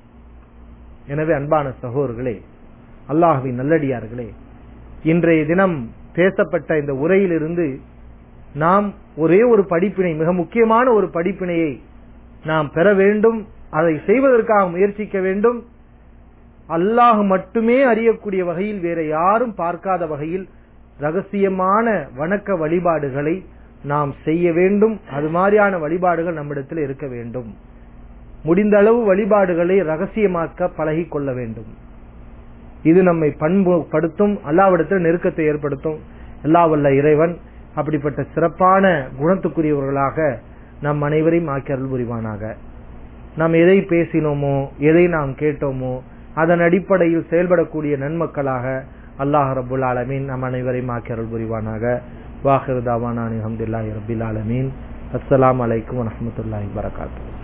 எனவே அன்பான சகோதரர்களே அல்லாஹுவின் நல்லடியார்களே இன்றைய தினம் பேசப்பட்ட இந்த உரையிலிருந்து நாம் ஒரே ஒரு படிப்பினை மிக முக்கியமான ஒரு படிப்பினையை நாம் பெற வேண்டும் அதை செய்வதற்காக முயற்சிக்க வேண்டும் அல்லாஹ் மட்டுமே அறியக்கூடிய வகையில் வேற யாரும் பார்க்காத வகையில் ரகசியமான வணக்க வழிபாடுகளை நாம் செய்ய வேண்டும் அது மாதிரியான வழிபாடுகள் நம்மிடத்தில் இருக்க வேண்டும் முடிந்த அளவு வழிபாடுகளை ரகசியமாக்க பழகி கொள்ள வேண்டும் இது நம்மை பண்புபடுத்தும் அல்லாவிடத்தில் நெருக்கத்தை ஏற்படுத்தும் எல்லா வல்ல இறைவன் அப்படிப்பட்ட சிறப்பான குணத்துக்குரியவர்களாக நம் அனைவரையும் ஆக்கி அருள் புரிவானாக நாம் எதை பேசினோமோ எதை நாம் கேட்டோமோ அதன் அடிப்படையில் செயல்படக்கூடிய நன்மக்களாக அல்லாஹ் ரபுல் ஆலமீன் நம் அனைவரையும் ஆக்கி அருள் புரிவானாக வாஹிர் தாவானான் அஹமதுல்லாஹி ரபில் ஆலமீன் அஸ்ஸலாம் அலைக்கும் வரமத்துல்லாஹி வரகாத்து